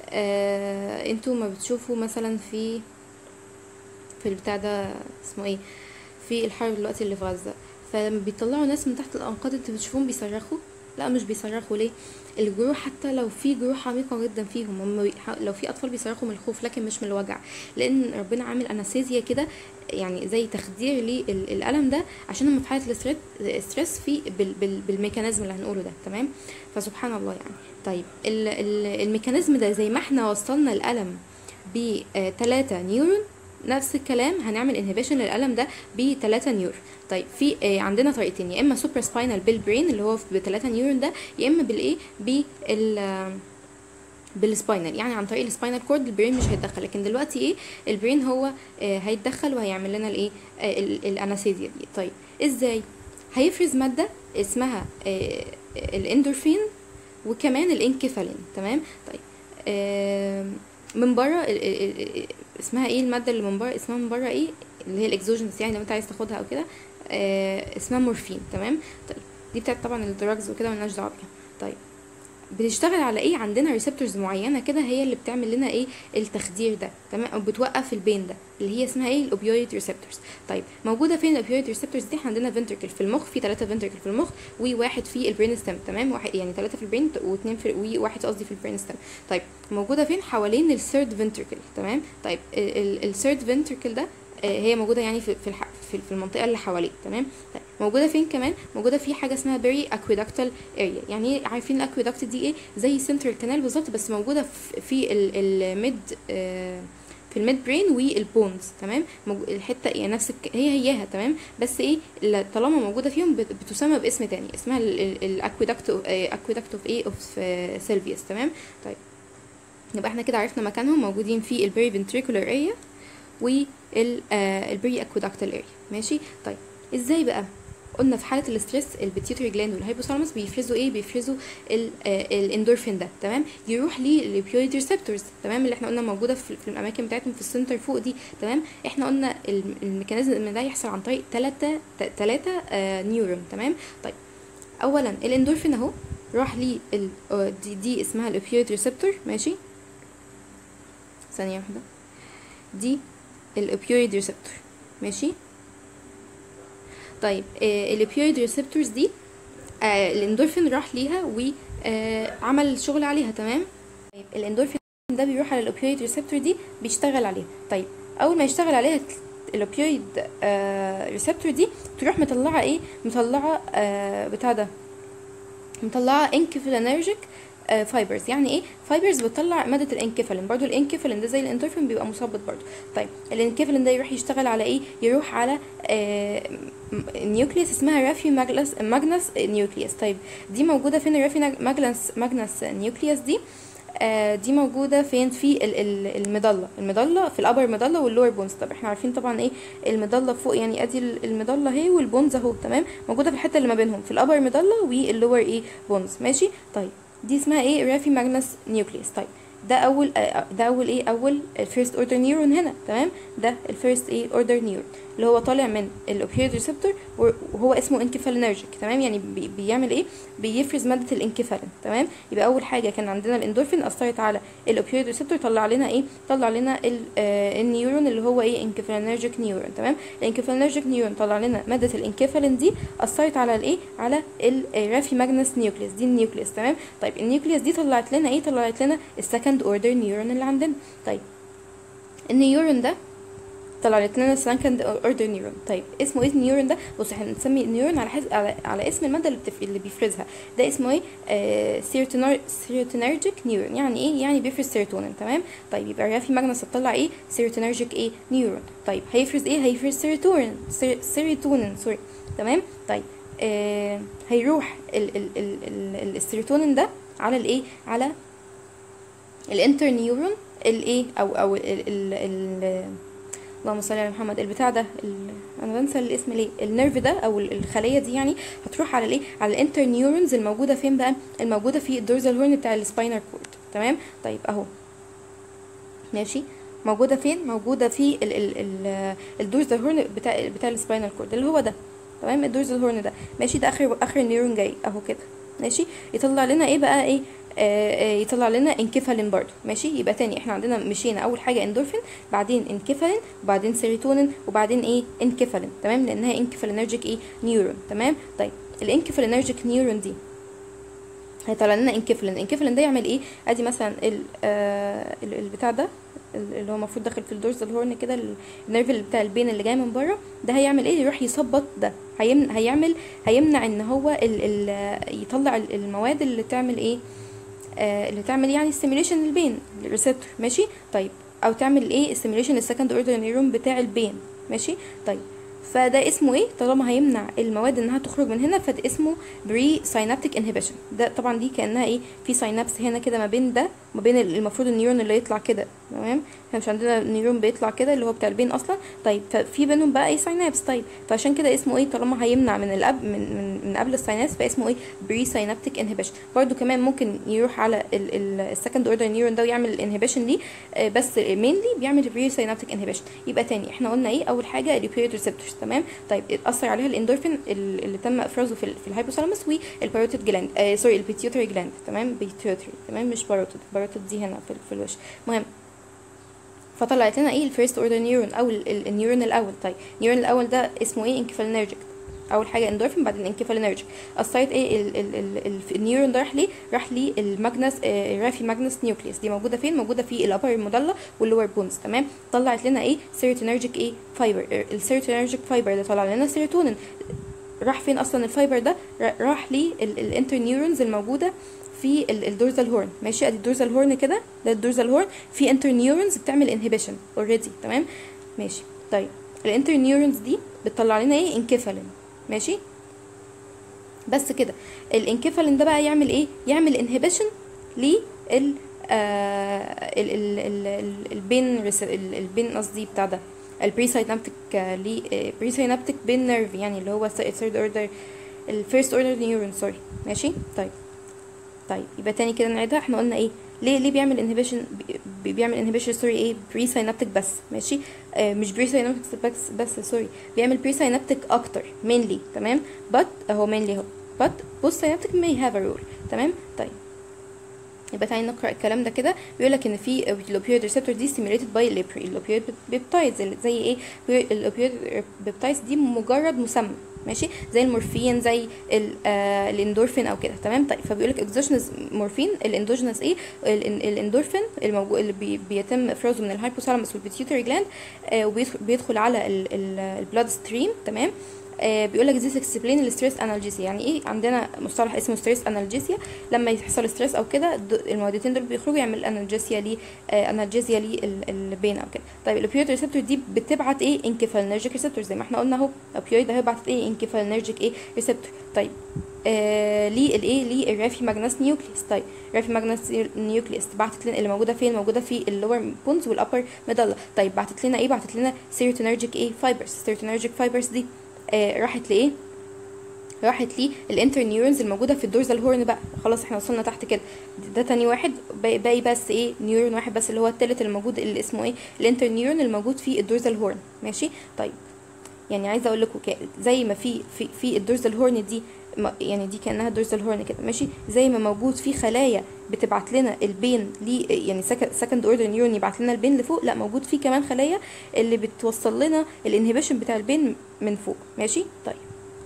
آه انتوا ما بتشوفوا مثلا في في البتاع ده اسمه ايه في الحرب دلوقتي اللي في غزه فلما بيطلعوا ناس من تحت الانقاض انتوا بتشوفوهم بيصرخوا لا مش بيصرخوا ليه الجروح حتى لو في جروح عميقة جدا فيهم هم لو في أطفال بيصرخوا من الخوف لكن مش من الوجع لأن ربنا عامل أنستيزيا كده يعني زي تخدير للألم ده عشان هم في حالة الاسترس في بال بال بالميكانيزم اللي هنقوله ده تمام فسبحان الله يعني طيب ال ال الميكانيزم ده زي ما احنا وصلنا الألم بتلاتة نيورون نفس الكلام هنعمل انهبيشن للالم ده ب 3 نيور طيب في آه عندنا طريقتين يا اما سوبر سباينال بالبرين اللي هو ب 3 نيورون ده يا اما بالايه بال بالسباينال يعني عن طريق السباينال كورد البرين مش هيتدخل لكن دلوقتي ايه البرين هو آه هيتدخل وهيعمل لنا الايه آه الانستيزيا دي طيب ازاي هيفرز ماده اسمها آه الاندورفين وكمان الانكيفالين تمام طيب آم، من بره ال- ال- ال- اسمها ايه الماده اللي من بره اسمها من بره ايه اللي هي الاكزوجينس يعني لو انت عايز تاخدها او كده آه، اسمها مورفين تمام طيب دي بتاعت طبعا الدراجز وكده ملناش دعوه بيها طيب بتشتغل على ايه عندنا ريسبتورز معينه كده هي اللي بتعمل لنا ايه التخدير ده تمام او بتوقف البين ده اللي هي اسمها ايه الاوبيويد ريسبتورز طيب موجوده فين الاوبيويد ريسبتورز دي احنا عندنا فنتركل في المخ في ثلاثه فنتركل في المخ وواحد في البرين ستيم تمام واحد يعني ثلاثه في البرين واثنين في وواحد قصدي في البرين ستيم طيب موجوده فين حوالين الثيرد فنتركل تمام طيب الثيرد فنتركل ده آه، هي موجوده يعني في في الح- في في المنطقه اللي حواليه تمام طيب موجوده فين كمان موجوده في حاجه اسمها بيري اكويدكتال اريا يعني إيه؟ عارفين الاكويدكت دي ايه زي سنترال كانال بالظبط بس موجوده في- في الميد في الميد برين والبونز تمام موج- الحته يعني نفس الك- هي هياها تمام بس ايه ل- طالما موجوده فيهم بت- بتسمى باسم تاني اسمها الاكويدكت اكويدكت اوف ايه اوف سيلفيوس تمام طيب يبقى احنا كده عرفنا مكانهم موجودين في البيري فنتريكولار اريا والبري اكويدكتال اريا ماشي طيب ازاي بقى قلنا في حاله الاستريس البيتيوتري جلاند والهايبوثالاموس بيفرزوا ايه بيفرزوا ال- آه، الاندورفين ده تمام يروح للبيويد ريسبتورز تمام اللي احنا قلنا موجوده في, في الاماكن بتاعتهم في السنتر فوق دي تمام احنا قلنا الم- الميكانيزم ده يحصل عن طريق ثلاثه ثلاثه نيورون تمام طيب اولا الاندورفين اهو راح لي ال- آه، دي, دي اسمها الاوبيويد ريسبتور ماشي ثانيه واحده دي الاوبيويد ريسبتور ماشي طيب آه الاوبيويد ريسبتورز دي آه الاندورفين راح ليها وعمل شغل عليها تمام طيب الاندورفين ده بيروح على الاوبيويد ريسبتور دي بيشتغل عليها طيب اول ما يشتغل عليها الاوبيويد آه ريسبتور دي تروح مطلعه ايه مطلعه آه بتاع ده مطلعه انكفالينرجيك فايبرز يعني ايه فايبرز بتطلع ماده الانكفالين برضو الانكفالين ده زي الاندورفين بيبقى مثبط برضو طيب الانكفالين ده يروح يشتغل على ايه يروح على آه نيوكليوس اسمها رافيو ماجنس ماجنس نيوكليوس طيب دي موجوده فين الرافيو ماجنس ماجنس نيوكليوس دي آه دي موجوده فين في ال- ال- المضله المضله في الابر مضله واللور بونز طب احنا عارفين طبعا ايه المضله فوق يعني ادي ال- المضله اهي والبونز اهو تمام موجوده في الحته اللي ما بينهم في الابر مضله واللور ايه بونز ماشي طيب دي اسمها ايه رافي ماجنس نيوكليوس طيب ده اول آه، ده اول ايه اول الفيرست اوردر نيورون هنا تمام ده الفيرست ايه اوردر نيورون اللي هو طالع من الاوبيويد ريسبتور وهو اسمه انكفالينرجيك تمام يعني بي بيعمل ايه بيفرز ماده الانكفالين تمام يبقى اول حاجه كان عندنا الاندورفين اثرت على الاوبيويد ريسبتور طلع لنا ايه طلع لنا ال- آه، النيورون اللي هو ايه انكفالينرجيك نيورون تمام الانكفالينرجيك نيورون طلع لنا ماده الانكفالين دي اثرت على الايه على الرافي ماجنس نيوكليس دي النيوكليس تمام طيب النيوكليس دي طلعت لنا ايه طلعت لنا السكند اوردر نيورون اللي عندنا طيب النيورون ده طلعت لنا سكند اوردر نيورون طيب اسمه ايه النيورون ده بص احنا بنسمي النيورون على حسب على, على اسم الماده اللي بتف... اللي بيفرزها ده اسمه ايه آه سيروتونر... سيروتونرجيك نيورون يعني ايه يعني بيفرز سيروتونين تمام طيب يبقى الرافي ماجنس هتطلع ايه سيروتونرجيك ايه نيورون طيب هيفرز ايه هيفرز سيروتونين سير... سيروتونين سوري تمام طيب آه هيروح ال... ال... ال... ال... السيروتونين ده على الايه على الانتر نيورون الايه او او ال... ال... ال... اللهم صل على محمد البتاع ده ال... انا بنسى الاسم ليه النيرف ده او ال- الخليه دي يعني هتروح على الايه على الانتر نيورونز الموجوده فين بقى الموجوده في الدورزال هورن بتاع السباينال كورد تمام طيب اهو ماشي موجوده فين موجوده في ال ال ال الدورزال هورن بتاع بتاع السباينال كورد اللي هو ده تمام الدورزال هورن ده ماشي ده اخر اخر نيورون جاي اهو كده ماشي يطلع لنا ايه بقى ايه آه آه يطلع لنا انكفالين برضو ماشي يبقى تاني احنا عندنا مشينا اول حاجه اندورفين بعدين انكفالين وبعدين سيروتونين وبعدين ايه انكفالين تمام لانها انكفالينرجيك ايه نيورون تمام طيب الانكفالينرجيك نيورون دي هيطلع لنا انكفالين الانكفالين ده يعمل ايه ادي مثلا ال آه ال- البتاع ده ال- اللي هو المفروض داخل في الدورزال هورن كده ال- النيرف اللي بتاع البين اللي جاي من بره ده هيعمل ايه يروح يثبط ده هيمن هيعمل هيمنع ان هو ال ال يطلع ال- المواد اللي تعمل ايه آه اللي تعمل يعني ستيميوليشن للبين الريسبتور ماشي طيب او تعمل ايه ستيميوليشن للسكند اوردر نيرون بتاع البين ماشي طيب فده اسمه ايه طالما هيمنع المواد انها تخرج من هنا فده اسمه بري ساينابتيك انهبيشن ده طبعا دي كانها ايه في ساينابس هنا كده ما بين ده ما بين المفروض النيورون اللي يطلع كده تمام احنا مش عندنا نيورون بيطلع كده اللي هو بتاع البين اصلا طيب ففي بينهم بقى ايه ساينابس طيب فعشان كده اسمه ايه طالما هيمنع من الاب من من, من قبل الساينابس فاسمه ايه بري ساينابتيك انهبيشن برده كمان ممكن يروح على السكند اوردر نيورون ده ويعمل الانهبيشن دي آه، بس مينلي بيعمل بري ساينابتيك انهبيشن يبقى تاني احنا قلنا ايه اول حاجه الاوبيويد ريسبتورز تمام طيب اتاثر عليها الاندورفين ال- اللي تم افرازه في, ال- في الهايبوثالاموس والباروتيد جلاند آه سوري البيتيوتري جلاند تمام بيتيوتري تمام مش باروتيد باروتيد دي هنا في, في الوش مهم فطلعت لنا ايه الفيرست اوردر نيورون او ال- ال- النيورون الاول طيب النيورون الاول ده اسمه ايه انكفالينرجيك اول حاجه اندورفين بعدين انكفالينرجيك اثرت ايه ال ال ال ال النيورون ده راح ليه راح ليه الماجنس آه رافي ماجنس نيوكليوس دي موجوده فين موجوده في الابر المضله واللور بونز تمام طلعت لنا ايه سيروتونرجيك ايه فايبر السيروتونرجيك فايبر ده طلع لنا سيروتونين راح فين اصلا الفايبر ده را- راح للانتر نيورونز الموجوده في الدورزال هورن ماشي ادي الدورزال هورن كده ده الدورزال هورن في انتر نيورونز بتعمل انهبيشن اوريدي تمام ماشي طيب الانتر نيورونز دي بتطلع لنا ايه انكفالين ماشي بس كده الانكفالين ده بقى يعمل ايه يعمل انهبيشن لل آه ال ال ال ال البين ريس- ال- البين قصدي بتاع ده البري ساينابتيك لي بري ساينابتيك بين نيرف يعني اللي هو الثيرد اوردر الفيرست اوردر نيورون سوري ماشي طيب طيب يبقى تاني كده نعيدها احنا قلنا ايه ليه ليه بيعمل انهبيشن بيعمل انهبيشن سوري ايه بري ساينابتيك بس ماشي آه مش بري ساينابتيك بس بس سوري بيعمل بري ساينابتيك اكتر mainly تمام but اهو mainly اهو but post synaptic may have a role تمام طيب يبقى تعالي نقرا الكلام ده كده بيقول لك ان في الاوبيويد ريسبتور دي stimulated by الاوبيويد بيبتايدز زي ايه الاوبيويد بيبتايدز دي مجرد مسمى ماشي زي المورفين زي ال- آه الاندورفين او كده تمام طيب فبيقول لك اكزوجينس مورفين الاندوجينس ايه ال- ال- الاندورفين الموجود اللي بي بيتم افرازه من الهايبوثالاموس والبيتيوتري جلاند آه وبيدخل على البلاد ستريم تمام آه بيقول لك this explain الستريس انالجيسيا يعني ايه عندنا مصطلح اسمه ستريس انالجيسيا لما يحصل ستريس او كده د- الموادتين دول بيخرجوا يعمل انالجيسيا ليه آه انالجيسيا للبين او كده طيب الاوبيويد ريسبتور دي بتبعت ايه انكفالينرجيك ريسبتور زي ما احنا قلنا اهو الاوبيويد اهي بعتت ايه انكفالينرجيك ايه ريسبتور طيب آه ليه الايه ليه الرافي ماجنس نيوكليس طيب رافي ماجنس نيوكليس بعتت لنا اللي موجوده فين موجوده في اللور بونز والابر ميدالا طيب بعتت لنا ايه بعتت لنا سيروتونرجيك ايه فايبرز سيروتونرجيك فايبرز دي آه راحت لايه راحت لي الانتر نيورونز الموجوده في الدورزال هورن بقى خلاص احنا وصلنا تحت كده ده تاني واحد باقي باقي بس ايه نيورون واحد بس اللي هو التالت الموجود اللي اسمه ايه الانتر نيورون الموجود في الدورزال هورن ماشي طيب يعني عايزه اقول لكم ك- زي ما في في في الدورزال هورن دي ما- يعني دي كانها دورزال هورن كده ماشي زي ما موجود في خلايا بتبعت لنا البين لي يعني سكند اوردر نيورون يبعت لنا البين لفوق لا موجود في كمان خلايا اللي بتوصل لنا الانهبيشن بتاع البين من فوق ماشي طيب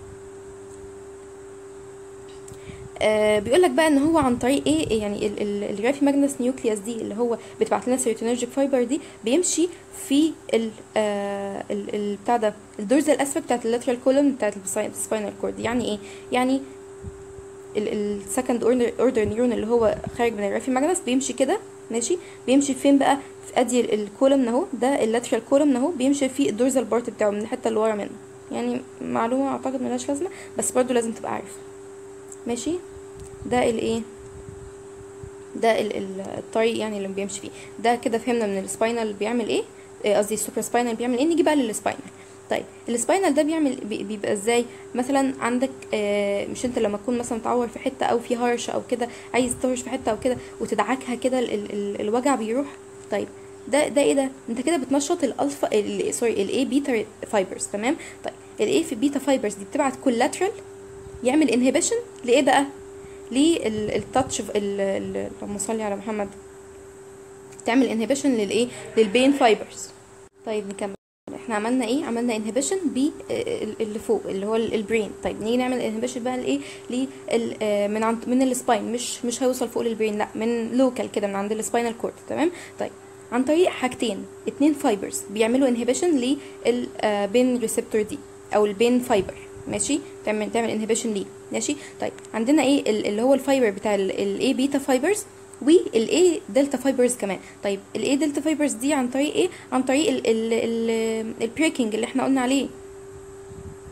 آه بيقول لك بقى ان هو عن طريق ايه يعني ال- ال- الرافي ماجنس نيوكليوس دي اللي هو بتبعت لنا سيروتونرجيك فايبر دي بيمشي في ال آه ال ال بتاع ده الدورزال اسفل بتاعت اللاترال كولوم بتاعت السباينال كورد يعني ايه يعني السكند اوردر نيورون اللي هو خارج من الرافي ماجنس بيمشي كده ماشي بيمشي فين بقى في ادي الكولوم اهو ده اللاترال كولوم اهو بيمشي في الدورزال بارت بتاعه من الحته اللي ورا منه يعني معلومه اعتقد ملهاش لازمه بس برضو لازم تبقى عارف ماشي ده الايه ده ال- ال- الطريق يعني اللي بيمشي فيه ده كده فهمنا من السباينال بيعمل ايه آه، قصدي السوبر سباينال بيعمل ايه نيجي بقى للسباينال طيب السباينال ده بيعمل بي- بيبقى ازاي مثلا عندك آه، مش انت لما تكون مثلا متعور في حته او في هرش او كده عايز تهرش في حته او كده وتدعكها كده ال- ال- ال- الوجع بيروح طيب ده ده ايه ده انت كده بتنشط الالفا ال- سوري الاي بيتا فايبرز تمام طيب الاي في بيتا فايبرز دي بتبعت كولاترال يعمل انهبيشن لايه بقى للتاتش اللهم صل على محمد تعمل انهبيشن للايه للبين فايبرز طيب نكمل احنا عملنا ايه عملنا انهبيشن ب اللي فوق اللي هو البرين طيب نيجي نعمل انهبيشن بقى لايه لل آه، من عند من السباين مش مش هيوصل فوق للبرين لا من لوكال كده من عند السباينال كورد تمام طيب عن طريق حاجتين اتنين فايبرز بيعملوا انهبيشن للبين ريسبتور دي او البين فايبر ماشي تعمل تعمل انهبيشن ليه ماشي طيب عندنا ايه ال- اللي هو الفايبر بتاع الاي بيتا فايبرز والاي دلتا فايبرز كمان طيب الاي دلتا فايبرز دي عن طريق ايه عن طريق ال ال ال البريكنج اللي احنا قلنا عليه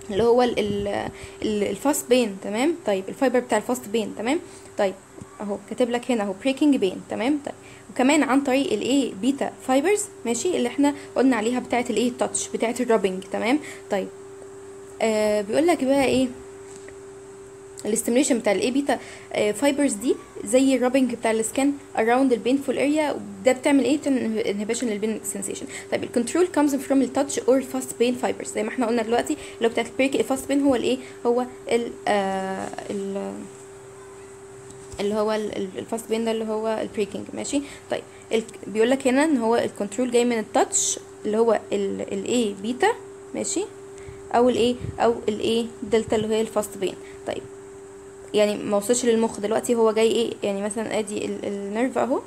اللي هو ال ال ال الفاست بين تمام طيب الفايبر بتاع الفاست بين تمام طيب اهو كاتب لك هنا اهو بريكنج بين تمام طيب وكمان عن طريق الايه بيتا فايبرز ماشي اللي احنا قلنا عليها بتاعه الايه التاتش بتاعه الرابنج تمام طيب آه بيقول لك بقى ايه الاستيميليشن بتاع الاي بيتا فايبرز دي زي الرابنج بتاع السكان اراوند البينفول اريا ده بتعمل ايه بتعمل انهبيشن للبين سنسيشن طيب الكنترول كامز فروم التاتش اور فاست بين فايبرز زي ما احنا قلنا دلوقتي اللي هو بتاعت البريك الفاست بين هو الايه هو ال آه ال اللي هو الفاست بين ده اللي هو البريكنج ماشي طيب بيقول لك هنا ان هو الكنترول جاي من التاتش اللي هو الاي بيتا ماشي او الايه او الايه دلتا اللي هي الفاست بين طيب يعني ما وصلش للمخ دلوقتي هو جاي ايه يعني مثلا ادي النيرف اهو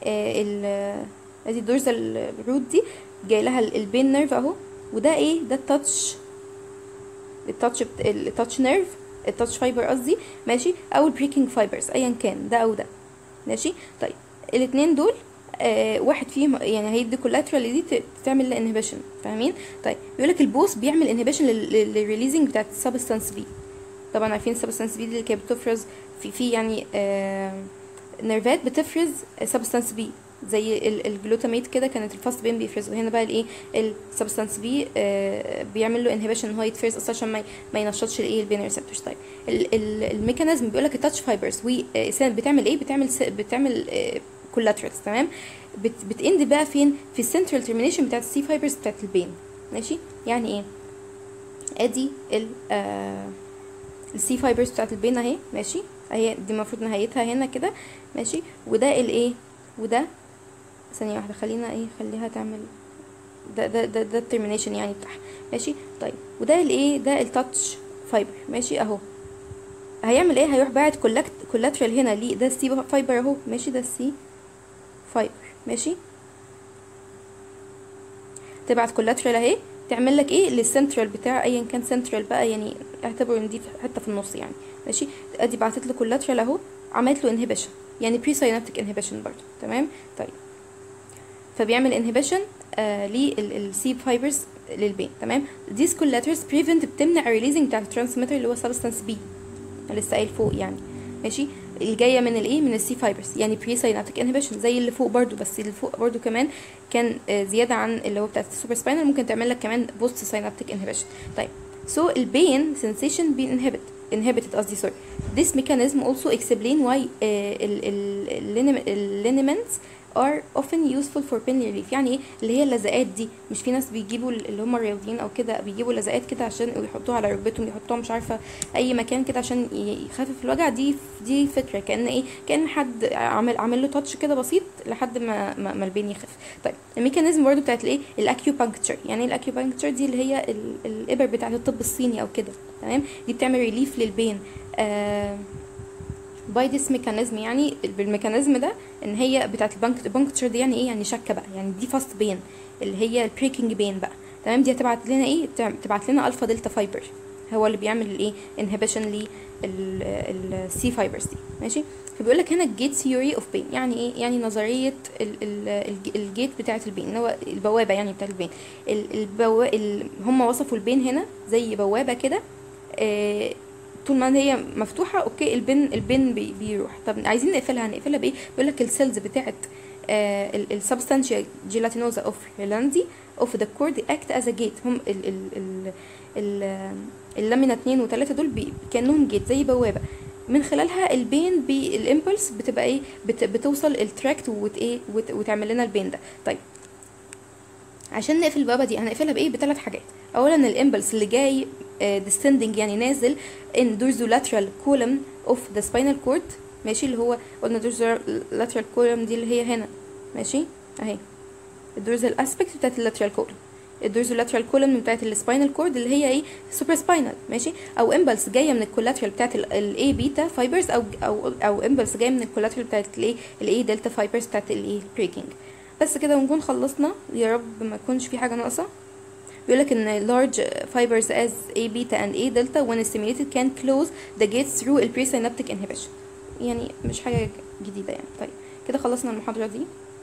آه ادي الدورزال روت دي جاي لها البين نيرف اهو وده ايه ده التاتش التاتش التاتش نيرف التاتش فايبر قصدي ماشي او البريكنج فايبرز ايا كان ده او ده ماشي طيب الاثنين دول آه واحد فيهم يعني هيدي كولاترال دي تعمل انهبيشن فاهمين طيب بيقول لك البوس بيعمل انهبيشن للريليزنج بتاعت السبستانس بي طبعا عارفين السبستانس بي دي اللي كانت بتفرز في في يعني آه نيرفات بتفرز سبستانس بي زي الجلوتاميت كده كانت الفاست بين بيفرزه هنا بقى الايه السبستانس بي آه بيعمل له انهبيشن ان هو يتفرز اصلا عشان ما ما ينشطش الايه البين ريسبتورز طيب الميكانيزم بيقول لك التاتش فايبرز بتعمل ايه بتعمل بتعمل آه كولاترالز تمام بت بتاند بقى فين في السنترال ترمينيشن بتاعت السي فايبرز بتاعت البين ماشي يعني ايه ادي ال آه السي فايبرز بتاعت البين اهي ماشي اهي دي المفروض نهايتها هنا كده ماشي وده الايه وده ثانيه واحده خلينا ايه خليها تعمل ده ده ده ده الترمينيشن يعني بتاعها ماشي طيب وده الايه ده التاتش فايبر ماشي اهو هيعمل ايه هيروح باعت كولكت كولاترال هنا ليه ده السي فايبر اهو ماشي ده السي فايبر ماشي تبعت كولاترال اهي تعمل لك ايه للسنترال بتاع ايا كان سنترال بقى يعني اعتبر ان دي حته في النص يعني ماشي ادي بعتت له كولاترال اهو عملت له انهبيشن يعني بري ساينابتيك انهبيشن برضه تمام طيب فبيعمل انهبيشن آه للسي فايبرز للبين تمام ديز كولاترز بريفنت بتمنع الريليزنج بتاع الترانسميتر اللي هو سبستانس بي لسه قايل فوق يعني ماشي اللي جايه من الايه من السي فايبرز يعني بري ساينابتيك انهبيشن زي اللي فوق برضو بس اللي فوق برضو كمان كان آه زياده عن اللي هو بتاعت السوبر سباينال ممكن تعمل لك كمان بوست ساينابتيك انهبيشن طيب سو البين sensation being inhibit inhibited قصدي sorry this mechanism also explain why uh, ال ال الliniments are often useful for pain relief يعني ايه اللي هي اللزقات دي مش في ناس بيجيبوا اللي هم الرياضيين او كده بيجيبوا لزقات كده عشان يحطوها على ركبتهم يحطوها مش عارفه اي مكان كده عشان يخفف الوجع دي دي فكره كان ايه كان حد عامل عامل له تاتش كده بسيط لحد ما ما, ما البين يخف طيب الميكانيزم برضو بتاعت الايه الاكيوبانكتشر يعني ايه الاكيوبانكتشر دي اللي هي ال- الابر بتاعت الطب الصيني او كده تمام دي بتعمل ريليف للبين آه باي ذس ميكانيزم يعني بالميكانيزم ده ان هي بتاعت البانكتشر دي يعني ايه يعني شكه بقى يعني دي فاست بين اللي هي البريكنج بين بقى تمام دي هتبعت لنا ايه تبعت لنا الفا دلتا فايبر هو اللي بيعمل الايه انهبيشن للسي فايبرز دي ماشي فبيقول لك هنا الجيت ثيوري اوف بين يعني ايه يعني نظريه الجيت بتاعت البين اللي هو البوابه يعني بتاعت البين البوا... ال... هم وصفوا البين هنا زي بوابه كده آه طول ما هي مفتوحه اوكي البن البن بي بيروح طب عايزين نقفلها هنقفلها بايه بيقول لك السيلز بتاعت السبستانشيا جيلاتينوزا اوف هيلاندي اوف ذا كورد اكت از جيت هم ال ال ال ال اللامينا 2 و3 دول بي كانهم جيت زي بوابه من خلالها البين بالامبلس بتبقى ايه بت بتوصل التراكت وت ايه وت وتعمل لنا البين ده طيب عشان نقفل البوابه دي هنقفلها بايه بثلاث حاجات اولا الامبلس اللي جاي descending يعني نازل in dorsolateral column of the spinal cord ماشي اللي هو قلنا dorsolateral column دي اللي هي هنا ماشي اهي الدورزال اسبكت بتاعت اللاترال كولوم الدورزولاترال كولوم بتاعت السباينال كورد اللي هي ايه سوبر سباينال ماشي او امبلس جايه من الكولاترال بتاعت الاي بيتا فايبرز او او او امبلس جايه من الكولاترال بتاعت الايه الاي دلتا فايبرز بتاعت الايه بريكنج بس كده ونكون خلصنا يا رب ما يكونش في حاجه ناقصه بيقول لك ان large fibers as A beta and A delta when stimulated can close the gates through the presynaptic inhibition يعني مش حاجه جديده يعني طيب كده خلصنا المحاضره دي